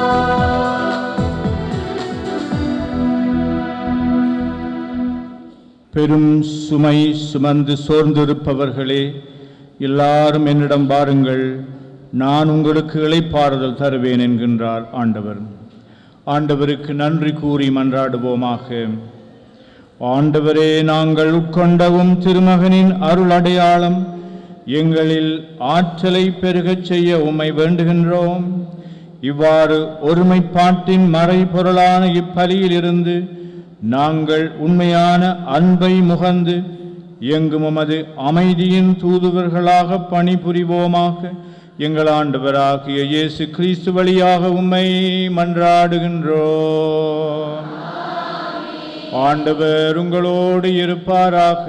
பெரும் சுமை சுமந்து சோர்ந்திருப்பவர்களே எல்லாரும் என்னிடம் பாருங்கள் நான் உங்களுக்கு இளைப்பாறுதல் தருவேன் என்கின்றார் ஆண்டவர் ஆண்டவருக்கு நன்றி கூறி மன்றாடுவோமாக ஆண்டவரே நாங்கள் உட்கொண்டவும் திருமகனின் அருள் அடையாளம் எங்களில் ஆற்றலை பெருகச் செய்ய உம்மை வேண்டுகின்றோம் இவ்வாறு ஒருமைப்பாட்டின் மறைபொருளான இப்பலியிலிருந்து நாங்கள் உண்மையான அன்பை முகந்து எங்கும் உமது அமைதியின் தூதுவர்களாக பணிபுரிவோமாக எங்கள் ஆண்டவராகிய இயேசு கிறிஸ்து வழியாக உம்மை மன்றாடுகின்றோம் ஆண்டவர் உங்களோடு இருப்பாராக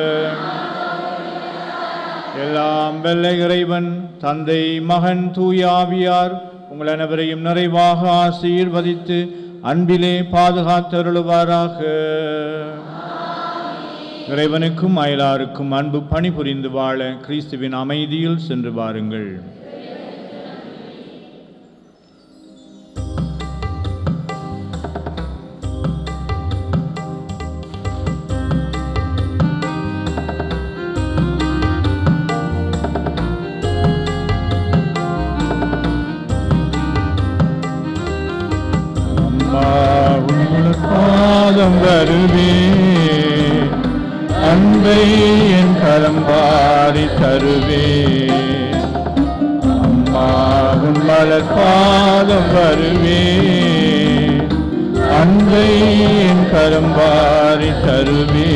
எல்லாம் வெல்ல இறைவன் தந்தை மகன் தூய ஆவியார் உங்கள் அனைவரையும் நிறைவாக ஆசீர்வதித்து அன்பிலே பாதுகாத்தருளுவாராக இறைவனுக்கும் அயலாருக்கும் அன்பு பணிபுரிந்து வாழ கிறிஸ்துவின் அமைதியில் சென்று வாருங்கள் அம்மா உங்கள் பாதம் வருவே அன்பை என் கரம் பாடி தருவே அம்மா உன் மலர் பாதம் வருவே அன்பை என் கரம் பாடி தருவே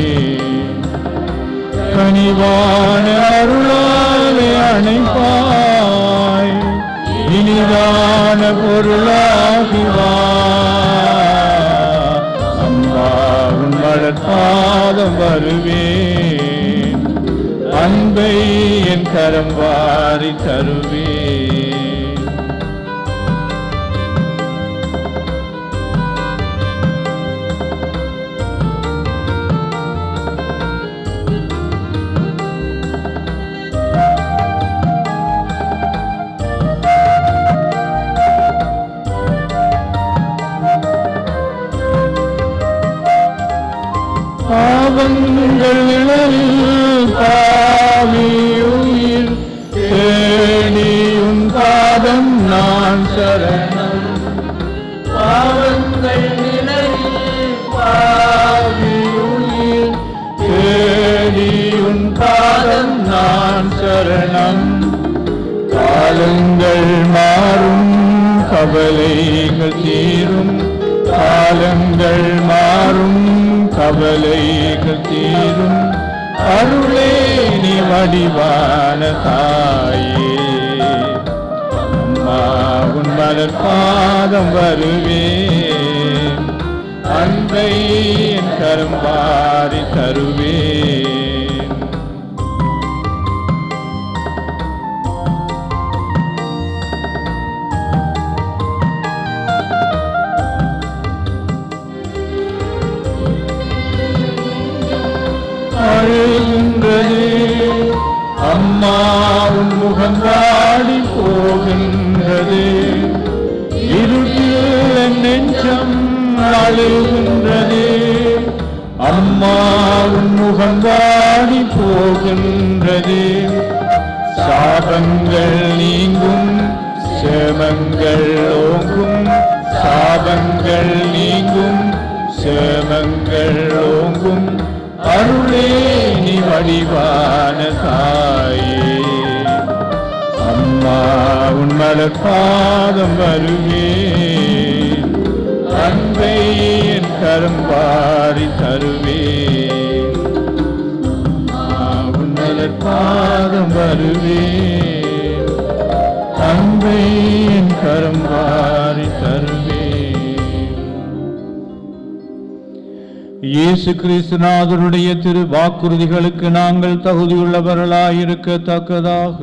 கனிவான அருளாலே அணைப்பாய் இனிதான பொருளாகி வா அம்மா உன் மலர் மலர் பாதம் வருவேன் அன்பை என் கரம் வாரி தருவேன் பாவங்கள் நிழலில் பாவியுயிர் தேடியும் பாதம் நான் சரணம் பாவங்கள் நிழலில் பாவியுயிர் தேடியும் பாதம் நான் சரணம் காலங்கள் மாறும் கவலைகள் தீரும் காலங்கள் மாறும் கவலைகள் தீரும் அருளே நீ வடிவான தாயே அம்மா உன் மலர் பாதம் வருவேன் அன்பை என் கரம் வாரி தருவேன் அழுகின்றது அம்மா உன் முகம் வாடி போகின்றது இருட்டில் என் நெஞ்சம் அழுகின்றது அம்மா உன் முகம் வாடி போகின்றது சாபங்கள் நீங்கும் சேமங்கள் ஓங்கும் சாபங்கள் நீங்கும் சேமங்கள் ஓங்கும் அருளே நீ வடிவான தாயே அம்மா உன் மலர் பாதம் வருவே அன்பை என் கரம் பாரி தருவே அம்மா உன் மலர் பாதம் வருவே அன்பை என் கரம் பாரி தருவே இயேசு கிறிஸ்துநாதருடைய திரு வாக்குறுதிகளுக்கு நாங்கள் தகுதியுள்ளவர்களாயிருக்கத்தக்கதாக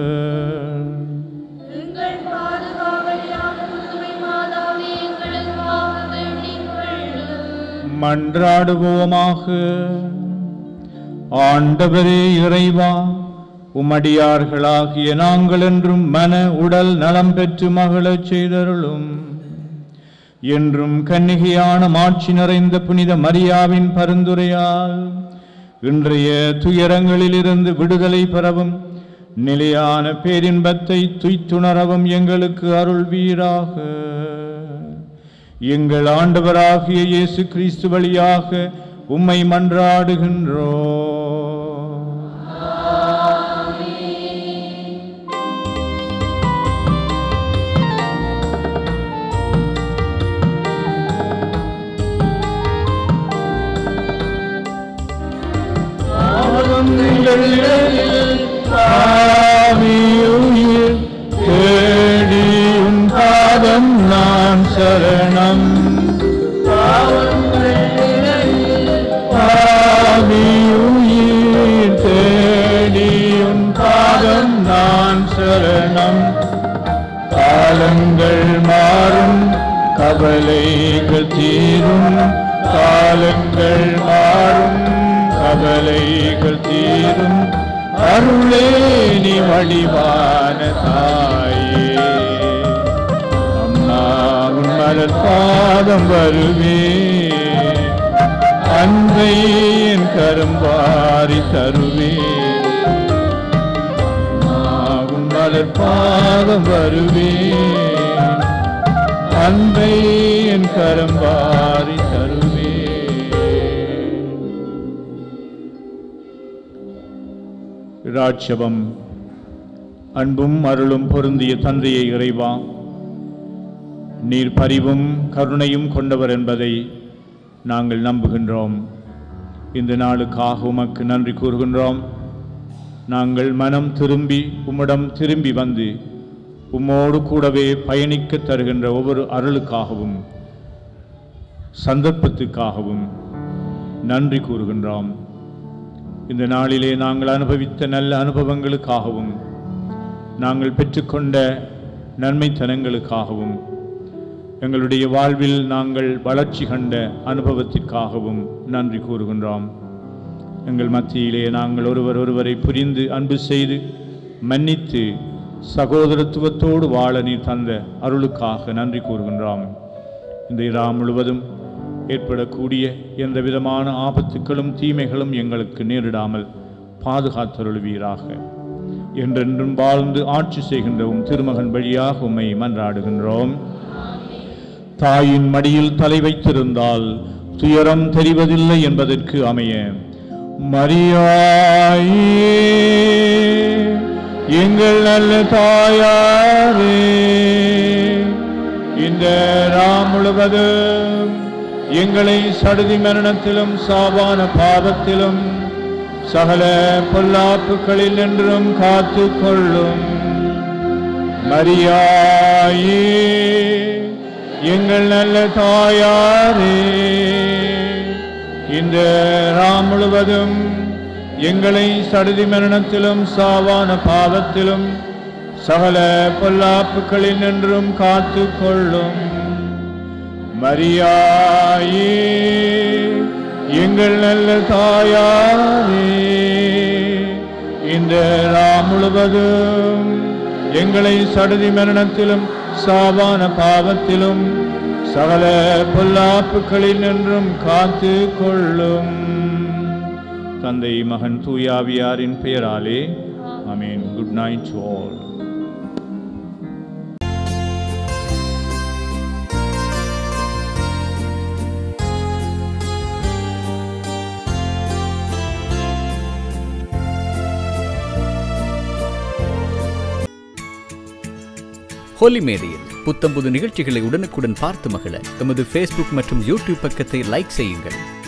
எங்கள் பாதுகாவலியான புதுமை மாதாவே எங்களுக்காக வேண்டிக் கொள்ளும் மன்றாடுவோமாக ஆண்டவரே இறைவா உமடியார்களாகிய நாங்கள் என்றும் மன உடல் நலம் பெற்று மகிழச் செய்தருளும் என்றும் கன்னிகையான மாட்சி நிறைந்த புனித மரியாவின் பரிந்துரையால் இன்றைய துயரங்களிலிருந்து விடுதலை பெறவும் நிலையான பேரின்பத்தை துய்த்துணரவும் எங்களுக்கு அருள்வீராக எங்கள் ஆண்டவராகிய இயேசு கிறிஸ்து வழியாக உம்மை மன்றாடுகின்றோ பாவியுயிர் தேடியும் பாதம் நான் சரணம் பாவியுயிர் தேடியும் பாதம் நான் சரணம் காலங்கள் மாறும் கவலைகள் தீரும் காலங்கள் மாறும் கவலைகள் தீரும் அருளே நீ வடிவான தாயே அம்மா உன் மலர் பாதம் வருவே அன்பை என் கரம் வாரி தருவே உன் மலர் பாதம் வருவே அன்பை என் கரம் வாரி தருவே ராட்சவம் அன்பும் அருளும் பொருந்திய தந்தையை இறைவா நீர் பரிவும் கருணையும் கொண்டவர் என்பதை நாங்கள் நம்புகின்றோம் இந்த நாளுக்காக உமக்கு நன்றி கூறுகின்றோம் நாங்கள் மனம் திரும்பி உம்மிடம் திரும்பி வந்து உம்மோடு கூடவே பயணிக்க தருகின்ற ஒவ்வொரு அருளுக்காகவும் சந்தர்ப்பத்துக்காகவும் நன்றி கூறுகின்றோம் இந்த நாளிலே நாங்கள் அனுபவித்த நல்ல அனுபவங்களுக்காகவும் நாங்கள் பெற்றுக்கொண்ட நன்மைத்தனங்களுக்காகவும் எங்களுடைய வாழ்வில் நாங்கள் வளர்ச்சி கண்ட அனுபவத்திற்காகவும் நன்றி கூறுகின்றோம் எங்கள் மத்தியிலே நாங்கள் ஒருவர் ஒருவரை புரிந்து அன்பு செய்து மன்னித்து சகோதரத்துவத்தோடு வாழ நீர் தந்த அருளுக்காக நன்றி கூறுகின்றோம் இந்த இரா முழுவதும் ஏற்படக்கூடிய எந்த விதமான ஆபத்துக்களும் தீமைகளும் எங்களுக்கு நேரிடாமல் பாதுகாத்தருள்வீராக என்றென்றும் வாழ்ந்து ஆட்சி செய்கின்ற உம் திருமகன் வழியாக உம்மை மன்றாடுகின்றோம் தாயின் மடியில் தலை வைத்திருந்தால் துயரம் தெரிவதில்லை என்பதற்கு அமைய மரியாயே எங்கள் நல்ல தாயாரே இந்த ராம் முழுவதும் எங்களை சடுதி மரணத்திலும் சாவான பாவத்திலும் சகல பொல்லாப்புகளில் என்றும் காத்து கொள்ளும் மரியாயே எங்கள் நல்ல தாயாரே இந்த ராம் முழுவதும் எங்களை சடுதி மரணத்திலும் சாவான பாவத்திலும் சகல பொல்லாப்புகளில் நின்றும் காத்து கொள்ளும் மரியாயே எங்கள் நல்ல தாயாரே இந்த ராம் முழுவதும் எங்களை சடுதி மரணத்திலும் சாவான பாவத்திலும் சகல பொல்லாப்புகளில் நின்றும் காத்து கொள்ளும் தந்தை மகன் தூயாவியாரின் பெயராலே அமீன் குட் நைட் ஆல் ஹோலி மேடையில் புத்தம்புது நிகழ்ச்சிகளை உடனுக்குடன் பார்த்து மகிழ எமது ஃபேஸ்புக் மற்றும் யூடியூப் பக்கத்தை லைக் செய்யுங்கள்